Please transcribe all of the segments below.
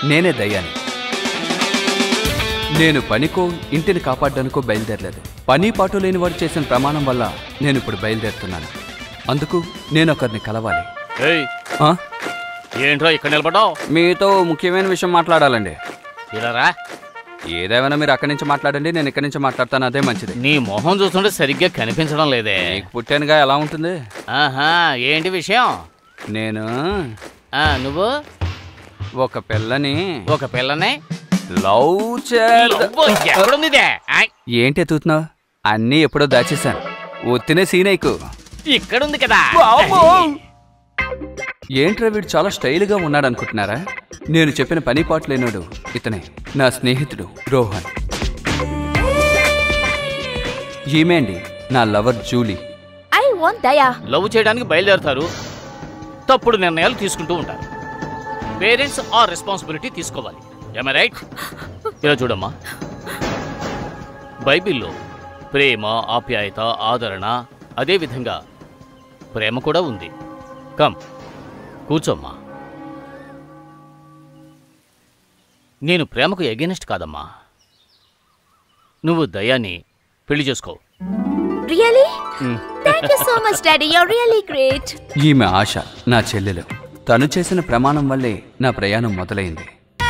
నేనే దయ్యాన్ని నేను పనికో ఇంటిని కాపాడడానికో బయలుదేరలేదు పని పాటు లేని వాడు చేసిన ప్రమాణం వల్ల నేను ఇప్పుడు బయలుదేరుతున్నాను అందుకు నేను ఒకరిని కలవాలి ఏయ్ ఆ? ఏంట్రా ఇక్కడ నిలబడ్డావు మీతో ముఖ్యమైన విషయం మాట్లాడాలండి ఇలా రా ఏదేమైనా మీరు అక్కడి నుంచి మాట్లాడండి నేను ఇక్కడి నుంచి మాట్లాడతాను అదే మంచిది నీ మొహం చూస్తుంటే సరిగ్గా కనిపించడం లేదే నీకు పుట్టానుగా ఎలా ఉంటుంది ఆహా ఏంటి విషయం నేను ఆ నువ్వు ఒక పిల్లని ఒక పిల్లని లవ్ చేద్ద లవ్వు ఎక్కడుందిదే ఆయ్, ఏంటి ఎత్తుతున్నావు అన్నీ ఎప్పుడో దాచేశాను ఒత్తినే సీనైకు ఇక్కడుంది కదా ఏంట్రా వీడు చాలా స్టైల్గా ఉన్నాడు అనుకుంటున్నారా నేను చెప్పిన పని పాటు లేనాడు ఇతనే నా స్నేహితుడు రోహన్ ఈమె అండి నా lover Julie I want Daya love చేయడానికి బయలుదేరుతారు తప్పుడు నిర్ణయాలు తీసుకుంటూ ఉంటారు పేరెంట్స్ ఆ రెస్పాన్సిబిలిటీ తీసుకోవాలి ఏమై రైట్ ఇలా చూడమ్మా బైబిల్లో ప్రేమ ఆప్యాయత ఆదరణ అదేవిధంగా ప్రేమ కూడా ఉంది కమ్ కూర్చోమ్మా నేను ప్రేమకు ఎగెనిస్ట్ కాదమ్మా నువ్వు దయాన్ని పెళ్లి చేసుకో really thank you so much daddy you really great ఈమె ఆశ నా చెల్లెలు తను చేసిన ప్రమాణం వల్లే నా ప్రయాణం మొదలైంది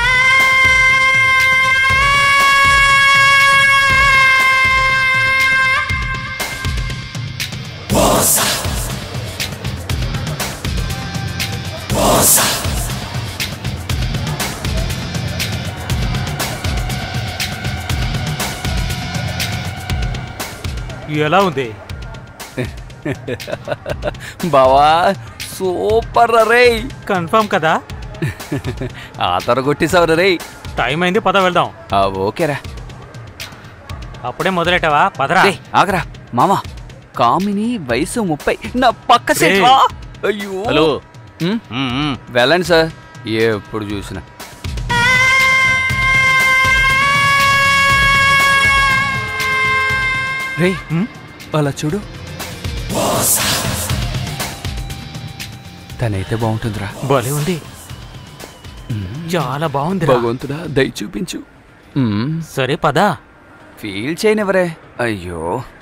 ఎలా ఉంది బావా సూపర్ రే కన్ఫర్మ్ కదా ఆ తర కొట్టేసావు రే టైం అయింది పద వెళ్దాం ఓకేరా అప్పుడే మొదలెట్టావా పదరా రే ఆగరా మామా కామిని వయసు ముప్పై నా పక్క సీట్ రేయ్. రా. అయ్యో హలో ఉమ్, మ్మ్, మ్మ్. వెళ్ళండి సార్ ఎప్పుడు చూసినా రే ఉమ్, అలా చూడు తనైతే బాగుంటుందిరా భలే ఉంది చాలా బాగుంది భగవంతుడా దయ చూపించు ఉమ్, సరే పద ఫీల్ చేయనివరే అయ్యో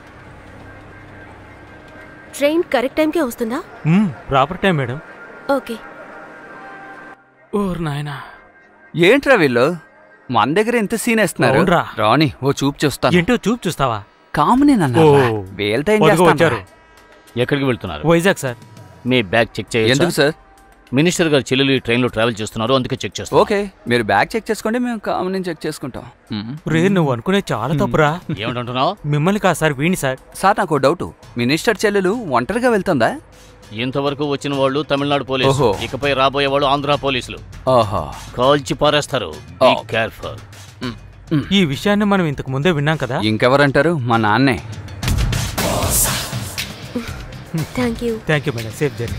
ట్రైన్ కరెక్ట్ టైంకే వస్తుందా proper time madam okay or నాయనా ఏంట్రా వీళ్ళు మన దగ్గర ఎంత సీన్ వేస్తున్నారు అవునురా. రాని ఓ చూపు చూస్తాను ఏంటో చూపు చూస్తావా కామనే నన్ను ఓ. వీళ్ళతో ఏం అదిగో చేస్తాను వచ్చారు ఎక్కడికి వెళ్తున్నారు వైజాగ్ సార్ మీ బ్యాగ్ చెక్ ఎందుకు చేయొచ్చు సార్ మినిస్టర్ గారు చెల్లెలు ఈ ట్రైన్లో ట్రావెల్ చేస్తున్నారు అందుకే చెక్ చేస్తాం ఓకే మీరు బ్యాగ్ చెక్ చేసుకోండి మేము కామన్ చెక్ చేసుకుంటాం మ్మ్. రే నువ్వు అనుకునే చాలా తప్పురా ఏమిటంటున్నావు మిమ్మల్ని కాదు సార్ వీణి సార్ సార్ నాకు డౌట్ మినిస్టర్ చెల్లెలు ఒంటరిగా వెళ్తుందా ఇంతవరకు వచ్చిన వాళ్ళు తమిళనాడు పోలీసు ఓహో. ఇకపై రాబోయే వాళ్ళు ఆంధ్ర పోలీసులు ఆహా కాల్చి పారేస్తారు ఓ. కేర్ఫుల్ మ్మ్. మ్మ్. ఈ విషయాన్ని మనం ఇంతకు ముందే విన్నాం కదా ఇంకెవరంటారు మా నాన్నే thank you thank you madam safe journey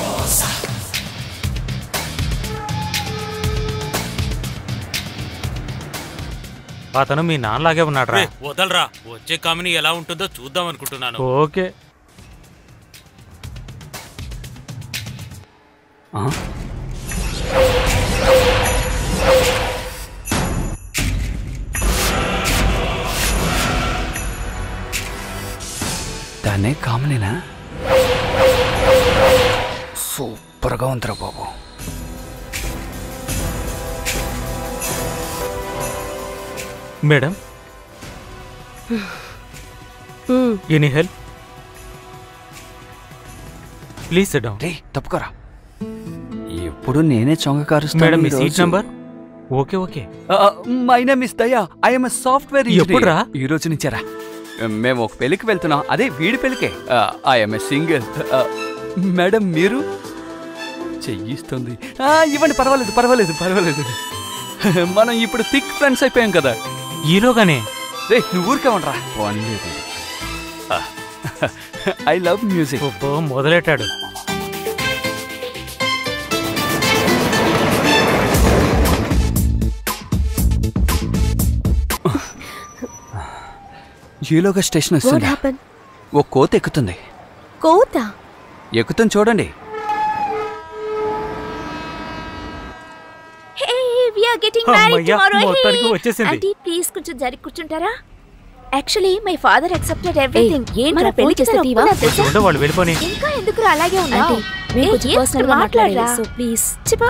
అతను మీ నాన్నలాగే ఉన్నాడు రా వదలరా వచ్చే కామిని ఎలా ఉంటుందో చూద్దాం అనుకుంటున్నాను ఓకే ఆ? దాన్నే కామనేనా సూపర్గా ఉందిరా బాబు madam any help please sit down రే తప్పుకోరా ఎప్పుడు నేనే చొంగ కారుస్తాను మేడం మీ ఈరోజు. Seat number okay okay my name is Daya I'm software ఎప్పుడురా? ఈ రోజు నుంచారా మేము ఒక పెళ్లికి వెళ్తున్నాం అదే వీడి పెళ్లికే ఐఎమ్ సింగిల్ మేడం మీరు చెయ్యిస్తుంది ఆ, ఇవ్వండి పర్వాలేదు పర్వాలేదు పర్వాలేదు మనం ఇప్పుడు థిక్ ఫ్రెండ్స్ అయిపోయాం కదా ఈలోగానే రే నువ్వు ఊరికే ఉండరా పోనీలేదు ఐ లవ్ మ్యూజిక్ ఓ మొదలెట్టాడు ఈలోగా స్టేషన్ వాట్ వస్తుంది హ్యాపెన్ ఓ కోత ఎక్కుతుంది కోత ఎక్కుతుంది చూడండి హే వి are getting married అమ్మయ్య, tomorrow. మొత్తానికి Hey, వచ్చేసింది. auntie, please కొంచెం జరిగి కూర్చుంటారా actually my father accepted everything ఏంట్రా, పెళ్లి చేస్తే తీవా? ఉండే వాళ్ళు వెళ్ళిపోని ఇంకా ఎందుకు అలాగే ఉన్నావు ఆంటీ మేము కొంచెం ఏం పర్సనల్ గా మాట్లాడాలి మాట్లాడరా సో ప్లీజ్ చెప్ప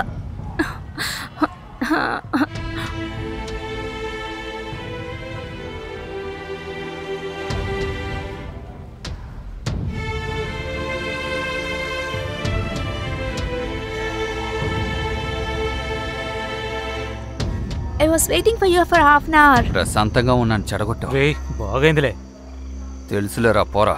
I was waiting for you for half an hour ప్రశాంతంగా ఉన్నాను చెడగొట్టు రే బాగైందిలే తెలుసులేరా పోరా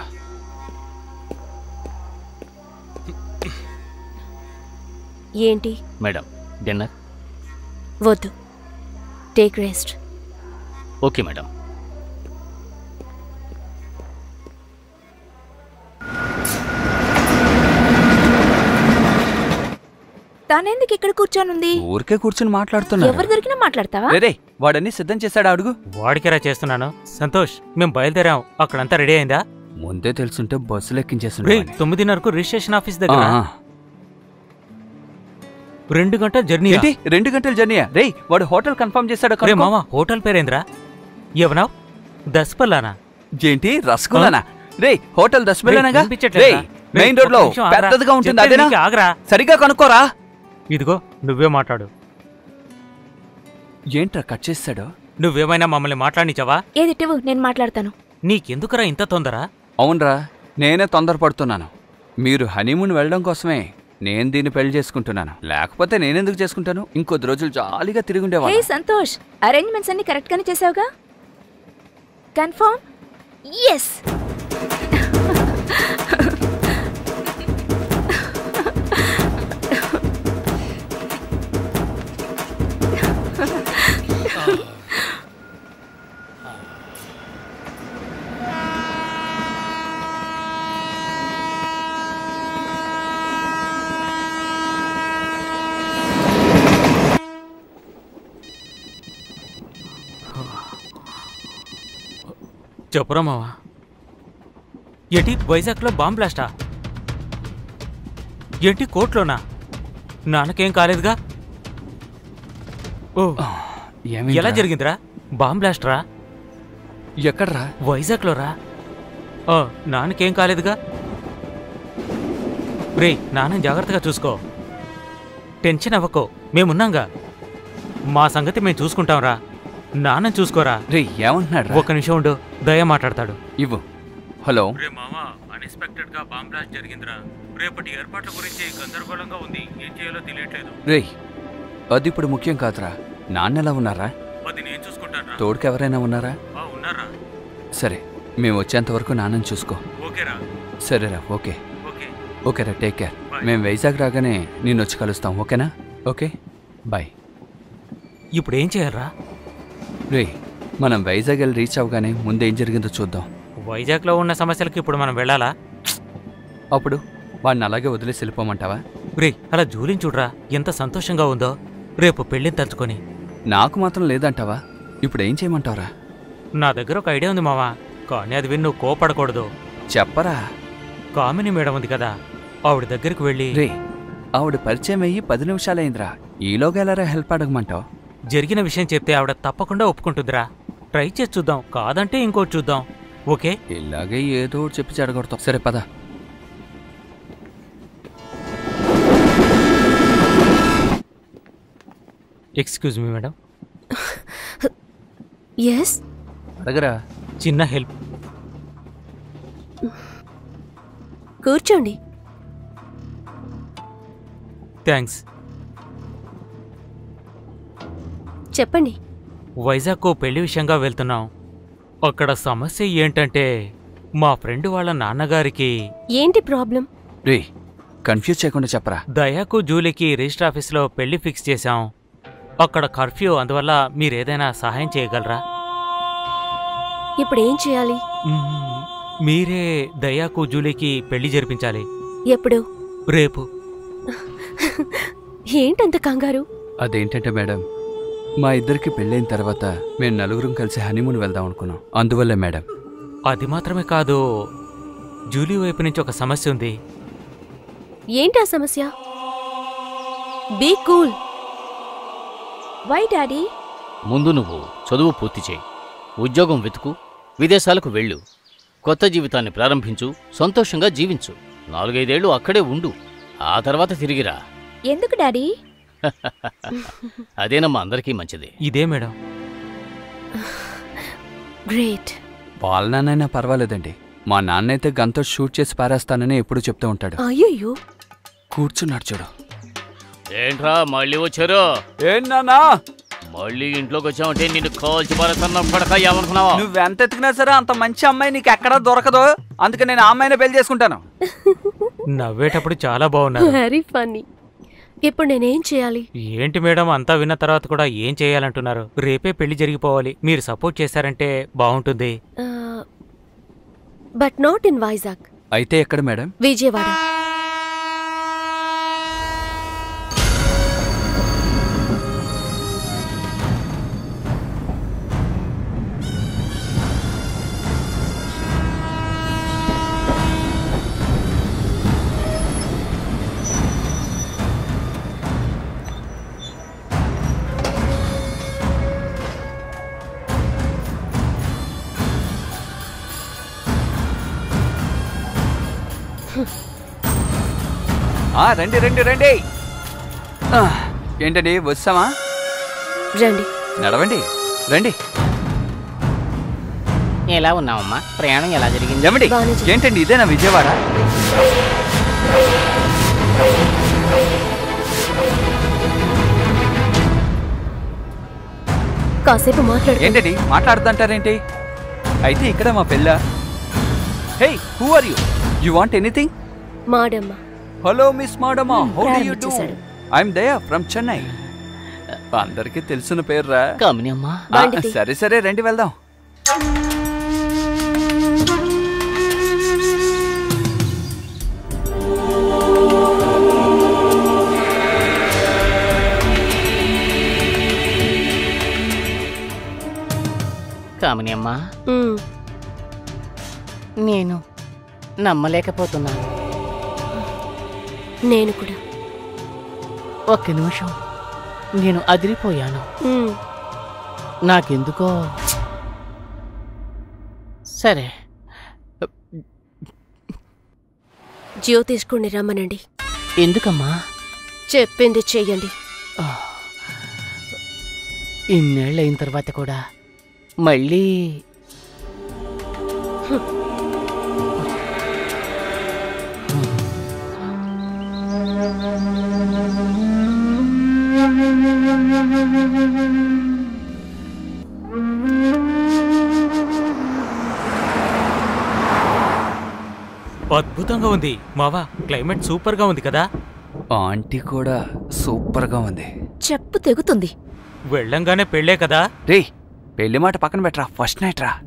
ఏంటి మేడం డిన్నర్ వద్దు టేక్ రెస్ట్ ఓకే మేడం తనెందుకు ఇక్కడ కూర్చొనుంది ఊరికే కూర్చుని మాట్లాడుతున్నా ఎవరు దొరికినా మాట్లాడతావా రే వాడన్ని సిద్ధం చేశాడు అడుగు వాడికిరా చేస్తున్నాను సంతోష్ మేము బయలుదేరాం అక్కడంతా రెడీ అయిందా ముందే తెలుసుంటే బస్సులు రే ఎక్కించేస్తుండే తొమ్మిదిన్నరకు రిజిస్ట్రేషన్ ఆఫీస్ దగ్గర ఆ, ఆ. రెండు గంటల జర్నీ ఏంటి రెండు గంటల జర్నీయా రేయ్ వాడు హోటల్ కన్ఫర్మ్ చేశాడు రే కనుక్కో. మామ హోటల్ పేరేంద్రా ఏమన్నావ్ దస్పల్లానా ఏంటి రసగుల్లానా రే హోటల్ దశబెల్లనగా రేయ్, వినిపించట్లేదా? రేయ్ రేయ్, మెయిన్ రోడ్ లో ఒక్క నిమిషం ఆగరా. పెద్దదిగా ఉంటుంది చెప్పేది అదేనా నీకే ఆగరా సరిగా కనుక్కోరా ఇదిగో నువ్వే మాట్లాడు ఏంట్రా కట్ చేస్తాడు నువ్వేమైనా మమ్మల్ని మాట్లాడించావా ఏది ఇవ్వు నేను మాట్లాడతాను నీకెందుకురా ఇంత తొందర అవునరా నేనే తొందరపడుతున్నాను మీరు హనీమూన్ వెళ్ళడం కోసమే నేను దీన్ని పెళ్లి చేసుకుంటున్నాను లేకపోతే నేనెందుకు చేసుకుంటాను ఇంకొద్ది రోజులు జాలీగా హే తిరుగుండేవాడు సంతోష్ అరేంజ్మెంట్స్ అన్ని కరెక్ట్ గానే చేసావుగా కన్ఫర్మ్ ఎస్ చెప్పురా మావా ఏంటి వైజాగ్లో బాంబ్ బ్లాస్టా ఏంటి కోర్టులోనా నాన్నకేం కాలేదుగా ఓ ఏమైందిరా? ఎలా జరిగిందిరా బాంబ్ బ్లాస్టరా ఎక్కడ్రా వైజాగ్లో రా ఓ నాన్నకేం కాలేదుగా రే నాన్న జాగ్రత్తగా చూసుకో టెన్షన్ అవ్వకో మేమున్నాంగా మా సంగతి మేము చూసుకుంటాంరా నాన్న చూసుకోరా రే ఏమంటున్నాడు ఒక్క నిమిషం ఉండు దయ మాట్లాడతాడు ఇవ్వు హలో రే మామా అన్ఎక్స్పెక్టెడ్ గా బాంబ్ బ్లాస్ట్ జరిగిందిరా రేపటి ఏర్పాట్ల గురించి గందరగోళంగా ఉంది ఏం చేయాలో తెలియట్లేదు రే అది ఇప్పుడు ముఖ్యం కాదురా నాన్న ఎలా ఉన్నారా అది నేను చూసుకుంటాను తోడుకు ఎవరైనా ఉన్నారా ఉన్నారా సరే మేము వచ్చేంత వరకు నాన్నని చూసుకో ఓకేరా సరేరా ఓకే ఓకే ఓకేరా టేక్ కేర్ మేము వైజాగ్ రాగానే నిన్ను వచ్చి కలుస్తాం ఓకేనా ఓకే బాయ్ ఇప్పుడు ఏం చేయాలరా రే మనం వైజాగ్ వెళ్ళి రీచ్ అవగానే ముందు ఏం జరిగిందో చూద్దాం వైజాగ్లో ఉన్న సమస్యలకి ఇప్పుడు మనం వెళ్ళాలా అప్పుడు వాడిని అలాగే వదిలేసి వెళ్ళిపోమంటావా రే అలా జూలిని చూడరా ఎంత సంతోషంగా ఉందో రేపు పెళ్ళిని తలుచుకొని నాకు మాత్రం లేదంటావా ఇప్పుడు ఏం చేయమంటావురా నా దగ్గర ఒక ఐడియా ఉంది మావా కానీ అది విని నువ్వు కోపడకూడదు చెప్పరా కామిని మేడం ఉంది కదా ఆవిడ దగ్గరికి వెళ్ళి రే ఆవిడ పరిచయం అయ్యి పది నిమిషాలైందిరా ఈలోగా ఎలా హెల్ప్ అడగమంటావు జరిగిన విషయం చెప్తే ఆవిడ తప్పకుండా ఒప్పుకుంటుందిరా ట్రై చేసి చూద్దాం కాదంటే ఇంకోటి చూద్దాం ఓకే ఇలాగే ఏదో ఒకటి చెప్పి చెడగొడతాం సరే పద ఎక్స్క్యూజ్ మీ మేడం ఎస్ అడగరా చిన్న హెల్ప్ కూర్చోండి థ్యాంక్స్ చెప్పండి వైజాగ్కు పెళ్లి విషయంగా వెళ్తున్నాం అక్కడ సమస్య ఏంటంటే మా ఫ్రెండ్ వాళ్ళ నాన్నగారికి ఏంటి ప్రాబ్లం రే కన్ఫ్యూజ్ చేయకుండా చెప్పరా దయాకు జూలీకి రిజిస్టర్ ఆఫీస్లో పెళ్లి ఫిక్స్ చేశాం అక్కడ కర్ఫ్యూ అందువల్ల మీరేదైనా సహాయం చేయగలరా ఇప్పుడు ఏం చేయాలి మ్మ్. మీరే దయాకు జూలీకి పెళ్లి జరిపించాలి ఎప్పుడు రేపు ఏంటంత కంగారు అదేంటంటే మేడం మా ఇద్దరికి పెళ్ళైన తర్వాత మేము నలుగురం కలిసి హనీమూన్ వెళ్దాం అనుకున్నాం అందువల్లే మేడం అది మాత్రమే కాదు జూలీ వైపు నుంచి ఒక సమస్య ఉంది ఏంటి ఆ సమస్య బీ కూల్ వై డాడీ ముందు నువ్వు చదువు పూర్తి చేయి ఉద్యోగం వెతుకు విదేశాలకు వెళ్ళు కొత్త జీవితాన్ని ప్రారంభించు సంతోషంగా జీవించు నాలుగైదేళ్లు అక్కడే ఉండు ఆ తర్వాత తిరిగిరా ఎందుకు డాడీ అదేనమ్మా అందరికీ మంచిది ఇదే మేడం గ్రేట్ వాళ్ళ నాన్నైనా పర్వాలేదండి మా నాన్నైతే గన్తో షూట్ చేసి పారేస్తానని ఎప్పుడు చెప్తూ ఉంటాడు అయ్యో కూర్చున్నాడు చూడు ఏంట్రా మళ్ళీ వచ్చారు ఏం నాన్నా మళ్ళీ ఇంట్లోకి వచ్చావంటే నిన్ను కాల్చి పారేస్తున్నా పడక ఏమనుకున్నావా నువ్వెంత ఎత్తుకున్నా సరే అంత మంచి అమ్మాయి నీకు ఎక్కడా దొరకదు అందుకే నేను ఆ అమ్మాయిని పెళ్లి చేసుకుంటాను నవ్వేటప్పుడు చాలా బాగున్నారు వెరీ ఫన్నీ ఇప్పుడు నేనేం చేయాలి ఏంటి మేడం అంతా విన్న తర్వాత కూడా ఏం చేయాలంటున్నారు రేపే పెళ్లి జరిగిపోవాలి మీరు సపోర్ట్ చేశారంటే బాగుంటుంది బట్ నాట్ ఇన్ వైజాగ్ అయితే ఎక్కడ మేడం విజయవాడ ఆ, రండి రండి రండి ఆ, ఏంటండి వచ్చామా రండి నడవండి రండి ఎలా ఉన్నావమ్మా ప్రయాణం ఎలా జరిగింది ఏమండి బాగానే జరిగింది. ఏంటండి ఇదేనా విజయవాడ కాసేపు మాట్లాడు ఏంటండి మాట్లాడుతుంటారేంటి అయితే ఇక్కడ మా పెళ్ళ hey who are you you want anything మాడమ్మ హలో మిస్ మాడమా హౌ డు యు డు ప్రారంభించేశాడు. ఐఎమ్ దయా ఫ్రమ్ చెన్నై అందరికీ తెలిసిన పేర్రా కామిని అమ్మా ఆ, బండిది. సరే సరే రండి వెళ్దాం కామిని అమ్మా మ్, నేను నమ్మలేకపోతున్నాను నేను కూడా ఒక్క నిమిషం నేను అదిరిపోయాను మ్, నాకెందుకో సరే జ్యోతిష్కుణ్ణి రమ్మనండి ఎందుకమ్మా చెప్పింది చెయ్యండి ఇన్నేళ్ళు అయిన తర్వాత కూడా మళ్ళీ అద్భుతంగా ఉంది మావా క్లైమేట్ సూపర్ గా ఉంది కదా ఆంటీ కూడా సూపర్ గా ఉంది చెప్పు తెగుతుంది వెళ్ళంగానే పెళ్ళే కదా రే పెళ్లి మాట పక్కన పెట్టరా ఫస్ట్ నైట్ రా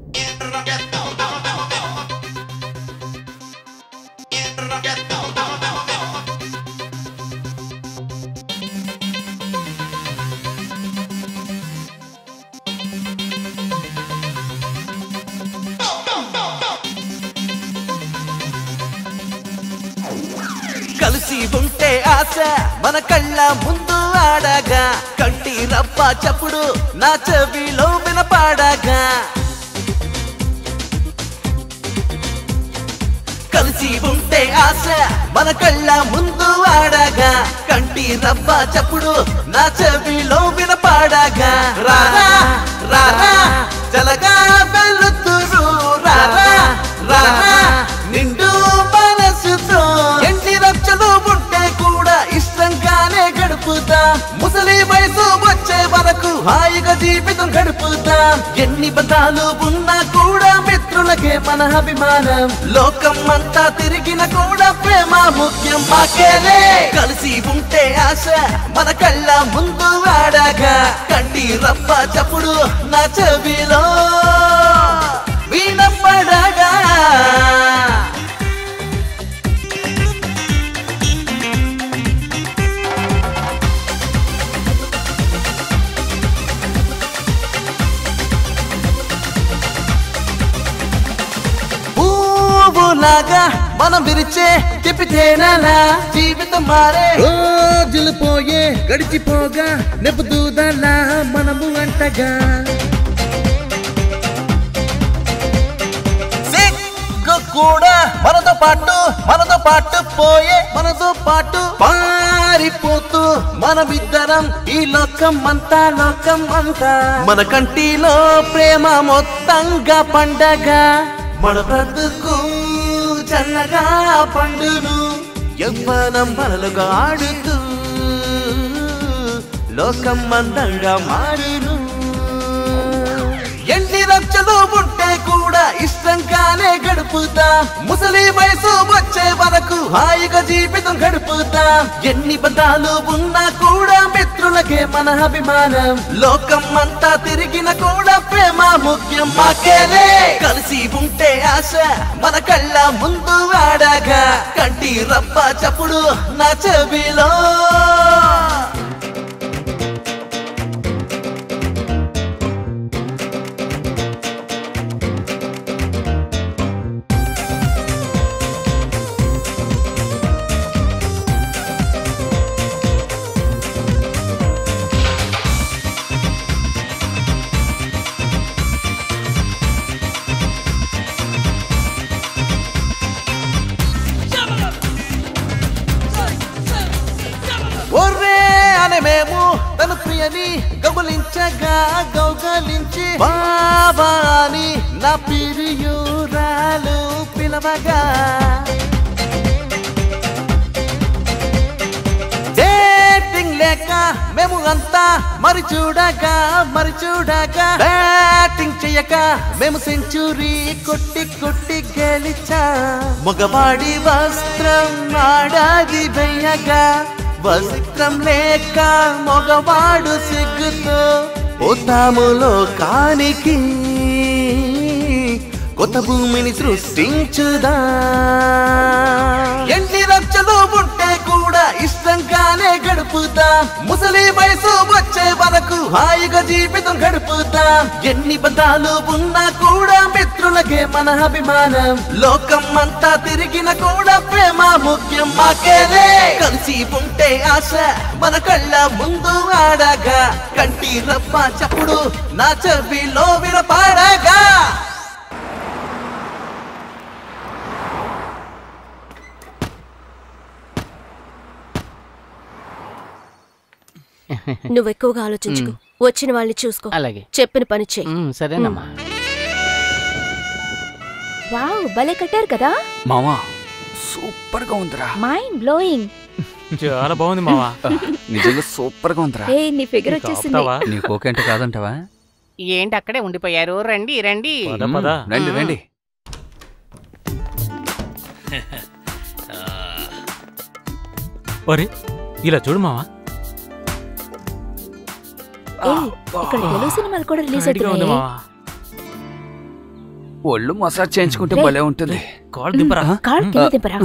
కలిసి ఉంటే ఆశ మన కళ్ళ ముందు ఆడగా కంటి రప్ప చప్పుడు నా చెవిలో వినపాడగా కలిసి ఉంటే ఆశ మన కళ్ళ ముందు ఆడగా కంటి రవ్వ చప్పుడు నా చెవిలో వినపాడగా రారా రారా జలగా వెళ్తురు రారా రారా నిండు మనసుతో ఎన్ని రక్షలు ఉంటే కూడా ఇష్టంగానే గడుపుతా ముసలి వయసు వచ్చే వరకు హాయిగా జీవితం గడుపుతా ఎన్ని బంధాలు ఉన్నా కూడా మిత్రులకే మన అభిమానం లోకం అంతా తిరిగిన కూడా ప్రేమ ముఖ్యం మాకేలే కలిసి ఉంటే ఆశ మన కళ్ళ ముందు వాడగా కంటి రప్ప చప్పుడు నా చెవిలో వినపడగా పువ్వులాగా మనం విరిచే తిప్పితేనా జీవితం మారే రోజులు పోయే గడిచిపోగా నెప్పుదూదలా మనము అంటగా సిగ్గు కూడా మనతో పాటు మనతో పాటు పోయే మనతో పాటు పారిపోతూ మనమిద్దరం ఈ లోకం అంతా లోకం అంతా మన కంటిలో ప్రేమ మొత్తంగా పండగ మన బ్రతుకు చల్లగా పండును యవ్వనం మనలుగా ఆడుతూ లోకం మందంగా మారును ఎన్ని లక్షలు ఉంటే కూడా ఇష్టంగానే గడుపుతాం ముసలి వయసు వచ్చే వరకు హాయిగా జీవితం గడుపుతాం ఎన్ని బంధాలు ఉన్నా కూడా మిత్రులకే మన అభిమానం లోకం అంతా తిరిగిన కూడా ప్రేమ ముఖ్యం మాకేలే కలిసి ఉంటే ఆశ మన కళ్ళ ముందు ఆడగా కంటి రప్ప చప్పుడు నా చెవిలో ఒర్రే అనే మేము తన ప్రియని గౌలించగా గౌగలించి బాబా అని నా పిరియురాలు పిలవగా డేటింగ్ లేక మేము అంతా మరి చూడగా మరి చూడగా బ్యాటింగ్ చెయ్యక మేము సెంచురీ కొట్టి కొట్టి గెలిచా మగవాడి వస్త్రం ఆడాది వెయ్యగా వస్త్రం లేక మగవాడు సిగ్గుతో పోతాములో కానికి కొత్త భూమిని సృష్టించుదా ఎన్ని లక్షలు ఉంటే కూడా ఇష్టంగానే గడుపుతాం ముసలి వయసు వచ్చే వరకు హాయిగా జీవితం గడుపుతాం ఎన్ని బంధాలు ఉన్నా కూడా మిత్రులకే మన అభిమానం లోకం అంతా తిరిగిన కూడా ప్రేమ ముఖ్యం మాకేలే కలిసి ఉంటే ఆశ మన కళ్ళ ముందు ఆడగా కంటి రప్ప చప్పుడు నా చెవిలో వినపాడగా నువ్వు ఎక్కువగా ఆలోచించుకో వచ్చిన వాళ్ళని చూసుకో అలాగే చెప్పిన పని చెయ్యి ఉమ్, సరేనమ్మా వావ్ భలే కట్టారు కదా మామా సూపర్ గా ఉందిరా మైండ్ బ్లోయింగ్ చాలా బాగుంది మావా నిజంగా సూపర్ గా ఉందిరా ఏ నీ ఫిగర్ వచ్చేసింది ఆపుతావా? నీకు ఓకే అంటే కాదంటావా ఏంటి అక్కడే ఉండిపోయారు రండి రండి పద పద రండి రండి ఒరే ఇలా చూడు మావా ఏ ఇక్కడ తెలుగు సినిమాలు కూడా రిలీజ్ వేడిగా ఉంది అవుతున్నాయి మావా ఒళ్ళు మసాజ్ చేయించుకుంటే రేయ్. భలే ఉంటుంది కాల్ దింపరా ఆ? కాళ్ళు కింద దింపరా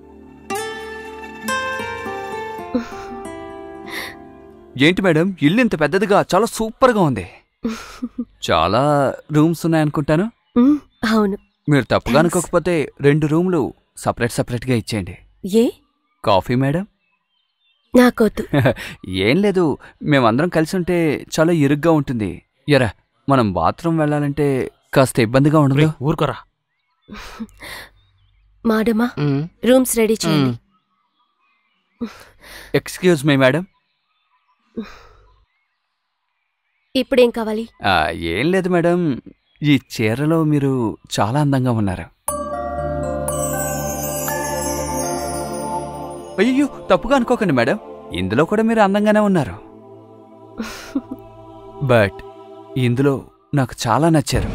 ఏంటి మేడం ఇల్లు ఇంత పెద్దదిగా చాలా సూపర్ గా ఉంది చాలా రూమ్స్ ఉన్నాయనుకుంటాను ఉమ్, అవును మీరు తప్పుగా అనుకోకపోతే రెండు రూమ్లు సపరేట్ సపరేట్ గా ఇచ్చేయండి ఏ కాఫీ మేడం నాకొద్దు ఏం లేదు మేమందరం కలిసి ఉంటే చాలా ఇరుగ్గా ఉంటుంది ఎరా మనం బాత్రూమ్ వెళ్ళాలంటే కాస్త ఇబ్బందిగా ఉండదు రేయ్, ఊరుకోరా మాడమ్మా ఉమ్, రూమ్స్ రెడీ చేయండి ఎక్స్క్యూజ్ మీ మేడం ఇప్పుడేం కావాలి ఆ, ఏం లేదు మేడం ఈ చీరలో మీరు చాలా అందంగా ఉన్నారు అయ్యో తప్పుగా అనుకోకండి మేడం ఇందులో కూడా మీరు అందంగానే ఉన్నారు బట్ ఇందులో నాకు చాలా నచ్చారు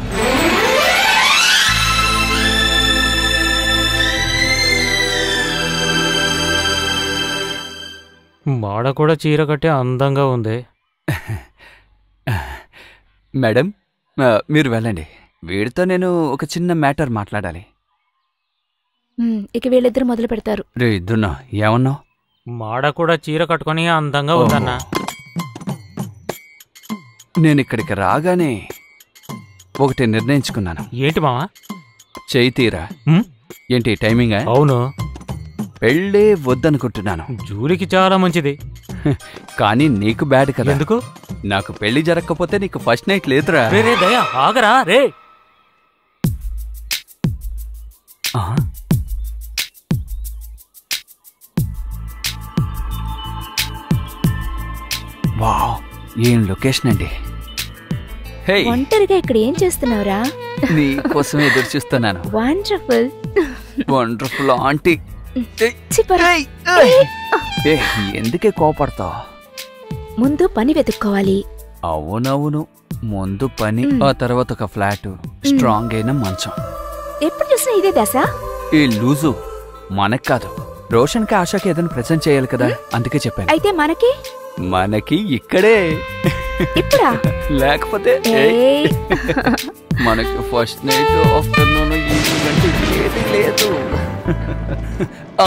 మాడ కూడా చీర కట్టి అందంగా ఉంది మేడం ఆ, మీరు వెళ్ళండి వీడితో నేను ఒక చిన్న మ్యాటర్ మాట్లాడాలి ఉమ్, ఇక వీళ్ళిద్దరు మొదలు పెడతారు రే ఇద్దున్నా ఏమన్నావు మాడ కూడా చీర కట్టుకొని అందంగా ఉందన్న నేను ఇక్కడికి రాగానే ఒకటి నిర్ణయించుకున్నాను ఏంటి మావా చేయి తీరా ఉమ్, ఏంటి టైమింగ్ అవును పెళ్ళే వద్దనుకుంటున్నాను జూలికి చాలా మంచిది కానీ నీకు బ్యాడ్ కదా ఎందుకు నాకు పెళ్లి జరగకపోతే నీకు ఫస్ట్ నైట్ లేదురా రే రే దయా ఆగరా రే ఆ? వావ్ ఏం లొకేషన్ అండి హే ఒంటరిగా ఇక్కడ ఏం చేస్తున్నావురా నీ కోసం ఎదురు చూస్తున్నాను వండర్ఫుల్ వండర్ఫుల్ ఆంటీ ఏయ్, చిపరా ఏయ్, ఏయ్. ఏ ఎందుకే కోపడతావు ముందు పని వెతుక్కోవాలి అవునవును ముందు పని మ్. ఆ తర్వాత ఒక ఫ్లాట్ స్ట్రాంగ్ అయిన మంచం ఎప్పుడు చూసినా ఇదే దశ ఈ లూజు మనకు కాదు రోషన్కి ఆశకి ఏదైనా ప్రెజెంట్ చేయాలి కదా అందుకే చెప్పాను అయితే మనకి మనకి ఇక్కడే ఇప్పుడా లేకపోతే ఏయ్, ఏయ్. మనకి ఫస్ట్ నైట్ ఆఫ్టర్నూన్ ఈవినింగ్ అంటే ఏది లేదు ఆ.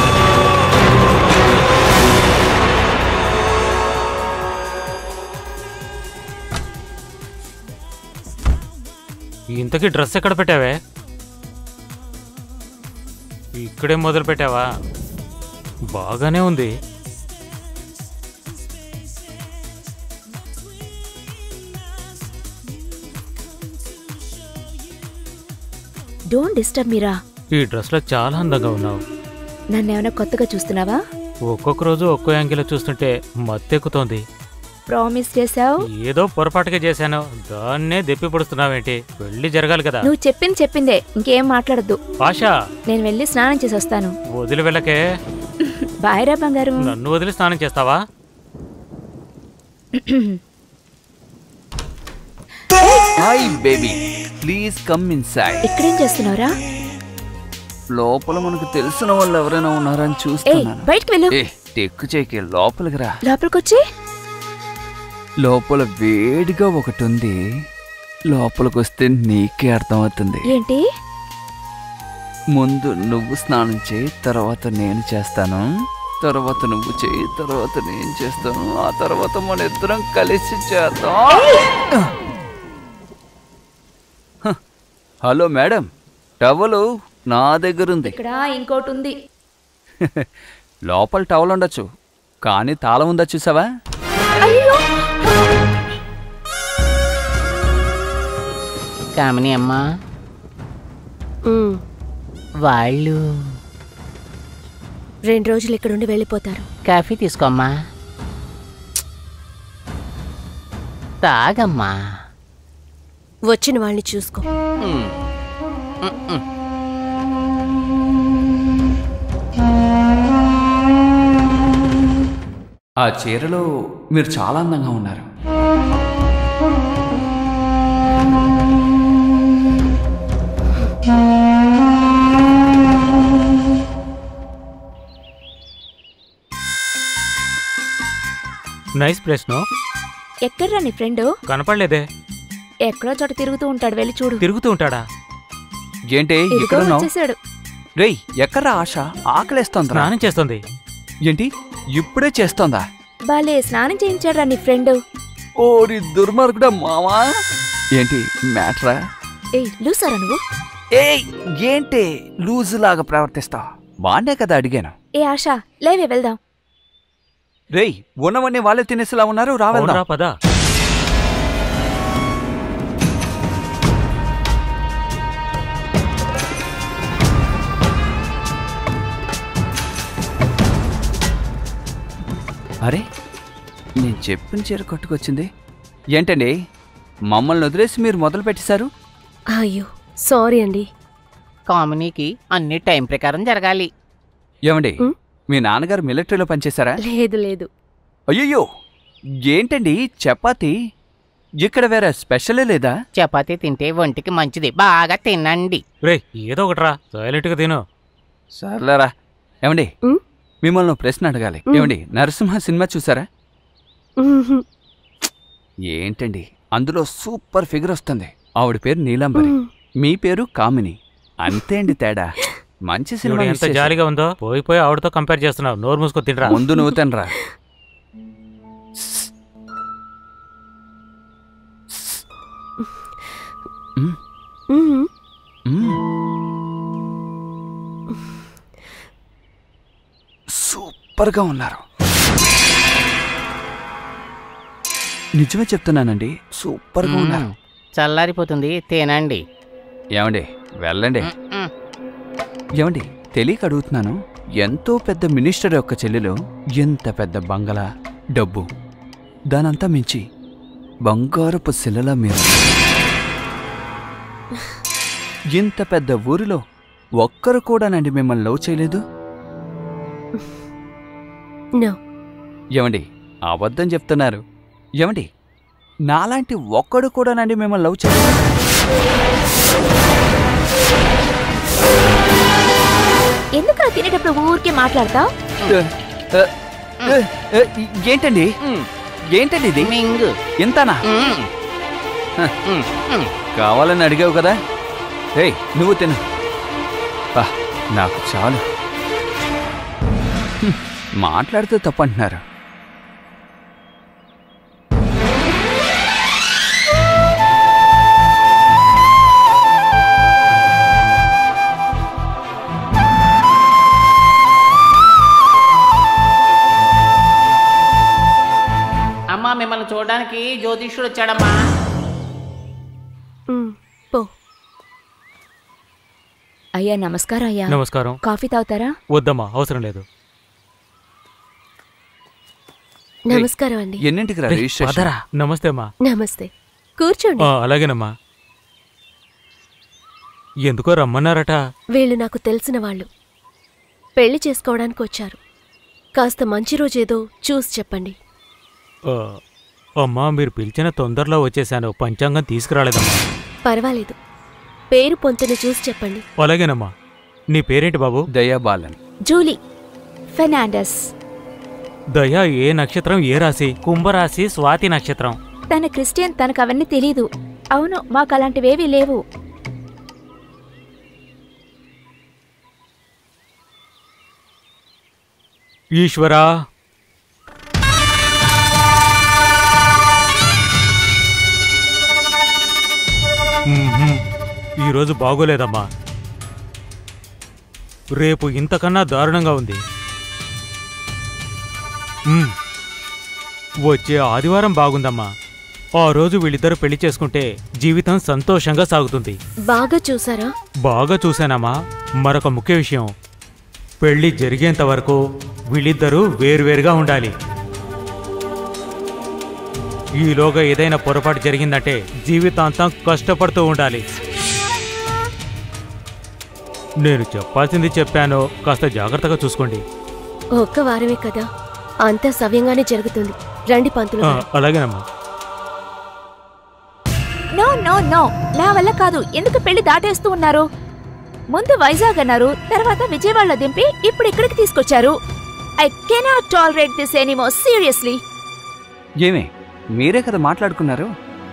ఇంతకీ డ్రెస్ ఎక్కడ పెట్టావే ఇక్కడే మొదలు పెట్టావా బాగానే ఉంది డోంట్ డిస్టర్బ్ మీరా ఈ డ్రెస్లో చాలా అందంగా ఉన్నావు నన్ను ఏమైనా కొత్తగా చూస్తున్నావా ఒక్కొక్క రోజు ఒక్కో యాంగిల్లో చూస్తుంటే మత్తెక్కుతోంది ప్రామిస్ చేసావు ఏదో పొరపాటుగా చేశాను దాన్నే దెప్పి పొడుస్తున్నావేంటి పెళ్లి జరగాలి కదా నువ్వు చెప్పింది చెప్పిందే ఇంకేం మాట్లాడద్దు ఆశా నేను వెళ్ళి స్నానం చేసి వస్తాను వదిలి వెళ్ళకే బాయ్రా బంగారు నన్ను వదిలి స్నానం చేస్తావా hi baby please come inside ఇక్కడేం చేస్తున్నావురా లోపల మనకు తెలిసిన వాళ్ళు ఎవరైనా ఉన్నారని ఏయ్ చూస్తున్నాను బయటికి వెళ్ళు ఏ టెక్కు చేకి లోపలికి రా లోపలికొచ్చి లోపల వేడిగా ఒకటి ఉంది లోపలికి వస్తే నీకే అర్థమవుతుంది ఏంటి ముందు నువ్వు స్నానం చేయి తర్వాత నేను చేస్తాను తర్వాత నువ్వు చేయి తర్వాత నేను చేస్తాను ఆ తర్వాత మన ఇద్దరం కలిసి చేద్దాం హ, హలో మేడం టవలు నా దగ్గర ఉంది ఇక్కడ ఇంకోటి ఉంది లోపల టవల్ ఉండొచ్చు కానీ తాళం ఉందా చూసావా అయ్యో కామిని అమ్మా ఉమ్, వాళ్ళు రెండు రోజులు ఇక్కడుండి వెళ్ళిపోతారు కాఫీ తీసుకోమ్మా తాగమ్మా వచ్చిన వాళ్ళని చూసుకో ఉమ్. ఉమ్, ఉమ్. ఆ చీరలో మీరు చాలా అందంగా ఉన్నారు నైస్ ప్లేస్ నో ఎక్కడ్రా నీ ఫ్రెండ్ కనపడలేదే ఎక్కడో చోట తిరుగుతూ ఉంటాడు వెళ్ళి చూడు తిరుగుతూ ఉంటాడా ఏంటి ఇదిగో ఎక్కడున్నావు వచ్చేసాడు రేయ్ ఎక్కడ్రా ఆశ ఆకలేస్తోందిరా స్నానం చేస్తుంది ఏంటి ఇప్పుడే చేస్తోందా బాలే స్నానం చేయించాడురా నీ ఫ్రెండ్ ఓరి దుర్మార్గుడా మావా ఏంటి మ్యాట్రా ఏయ్ లూసారా నువ్వు ఏయ్ ఏంటి లూజు లాగా ప్రవర్తిస్తావు బానే కదా అడిగాను ఏ ఆశ లేవే వెళ్దాం రేయ్ ఉన్నవన్నీ వాళ్ళే తినేసేలా ఉన్నారు రా అవునరా వెళ్దాం పద అరే నేను చెప్పిన చీర కట్టుకొచ్చింది ఏంటండి మమ్మల్ని వదిలేసి మీరు మొదలు పెట్టేశారు అయ్యో సారీ అండి కామినీకి అన్ని టైం ప్రకారం జరగాలి ఏమండి ఉం? మీ నాన్నగారు మిలిటరీలో పనిచేశారా లేదు లేదు అయ్యయ్యో ఏంటండి చపాతి ఇక్కడ వేరే స్పెషలే లేదా చపాతీ తింటే ఒంటికి మంచిది బాగా తినండి రే ఏదో ఒకట్రా సైలెంట్గా తిను సర్లేరా ఏమండి ఉం? మిమ్మల్ని ఓ ప్రశ్న అడగాలి ఉం. ఏమండి నరసింహ సినిమా చూసారా ఉహుం, ఏంటండి అందులో సూపర్ ఫిగర్ వస్తుంది ఆవిడ పేరు నీలాంబరి ఉమ్. మీ పేరు కామిని అంతే అండి తేడా మంచి చూడు సినిమా ఎంత మిస్ చేశారు. జాలీగా ఉందో పోయి పోయి ఆవిడతో కంపేర్ చేస్తున్నావు నోరు మూసుకో తినరా ముందు నువ్వు తినరా ఉమ్. మ్మ్. సూపర్గా ఉన్నారు నిజమే చెప్తున్నానండి సూపర్గా ఉన్నారు చల్లారిపోతుంది తేనండి ఏమండి వెళ్ళండి ఏమండి తెలియక అడుగుతున్నాను ఎంతో పెద్ద మినిస్టర్ యొక్క చెల్లెలు ఎంత పెద్ద బంగళా డబ్బు దానంతా మించి బంగారపు శిలలా మీరు ఇంత పెద్ద ఊరిలో ఒక్కరు కూడానండి మిమ్మల్ని లవ్ చేయలేదు నో ఏమండి అబద్ధం చెప్తున్నారు ఏమండి నాలాంటి ఒక్కడు కూడానండి మిమ్మల్ని లవ్ చేయలేదు ఎందుకు అలా తినేటప్పుడు ఊరికే మాట్లాడతావు ఏ, ఏ, ఏ, ఏ, ఏంటండి ఏంటండి ఇది మింగు ఇంతనా మ్మ్. హ, మ్మ్. మ్మ్. కావాలని అడిగావు కదా ఏయ్ నువ్వు తిను బా నాకు చాలు హ్మ్, మాట్లాడితే తప్పంటున్నారు అమ్మా మిమ్మల్ని చూడడానికి జ్యోతిష్యుడు వచ్చాడమ్మా మ్, పో అయ్యా నమస్కారం అయ్యా నమస్కారం కాఫీ తాగుతారా వద్దమ్మా అవసరం లేదు నమస్కారం అండి ఎన్నింటికి రా రేయ్, రిజిస్ట్రేషన్ పదరా. నమస్తే అమ్మా నమస్తే కూర్చోండి ఆ, అలాగేనమ్మా ఎందుకో రమ్మన్నారట వీళ్ళు నాకు తెలిసిన వాళ్ళు పెళ్లి చేసుకోవడానికి వచ్చారు కాస్త మంచి రోజేదో చూసి చెప్పండి ఆ, అమ్మా మీరు పిలిచిన తొందరలో వచ్చేసాను పంచాంగం తీసుకురాలేదమ్మా పర్వాలేదు పేరు పొంతున చూసి చెప్పండి అలాగేనమ్మా నీ పేరేంటి బాబు దయాబాలన్ జూలీ ఫెర్నాండస్ దయ ఏ నక్షత్రం ఏ రాశి కుంభరాశి స్వాతి నక్షత్రం తన క్రిస్టియన్ తనకు అవన్నీ తెలీదు అవును మాకు అలాంటివేవీ లేవు ఈశ్వరా మ్మ్హ్మ్. ఈరోజు బాగోలేదమ్మా రేపు ఇంతకన్నా దారుణంగా ఉంది మ్మ్. వచ్చే ఆదివారం బాగుందమ్మా ఆ రోజు వీళ్ళిద్దరు పెళ్లి చేసుకుంటే జీవితం సంతోషంగా సాగుతుంది బాగా చూసారా బాగా చూశానమ్మా మరొక ముఖ్య విషయం పెళ్లి జరిగేంత వరకు వీళ్ళిద్దరూ వేరువేరుగా ఉండాలి ఈలోగా ఏదైనా పొరపాటు జరిగిందంటే జీవితాంతం కష్టపడుతూ ఉండాలి నేను చెప్పాల్సింది చెప్పాను కాస్త జాగ్రత్తగా చూసుకోండి ఒక్క వారమే కదా అంతా సవ్యంగానే జరుగుతుంది రండి పంతులు ఆ, గారు. అలాగేనమ్మా నో నో నో నా వల్ల కాదు ఎందుకు పెళ్లి దాటేస్తూ ఉన్నారు ముందు వైజాగ్ అన్నారు తర్వాత విజయవాడలో దింపి ఇప్పుడు ఇక్కడికి తీసుకొచ్చారు I cannot tolerate this anymore seriously ఏమే మీరే కదా మాట్లాడుకున్నారు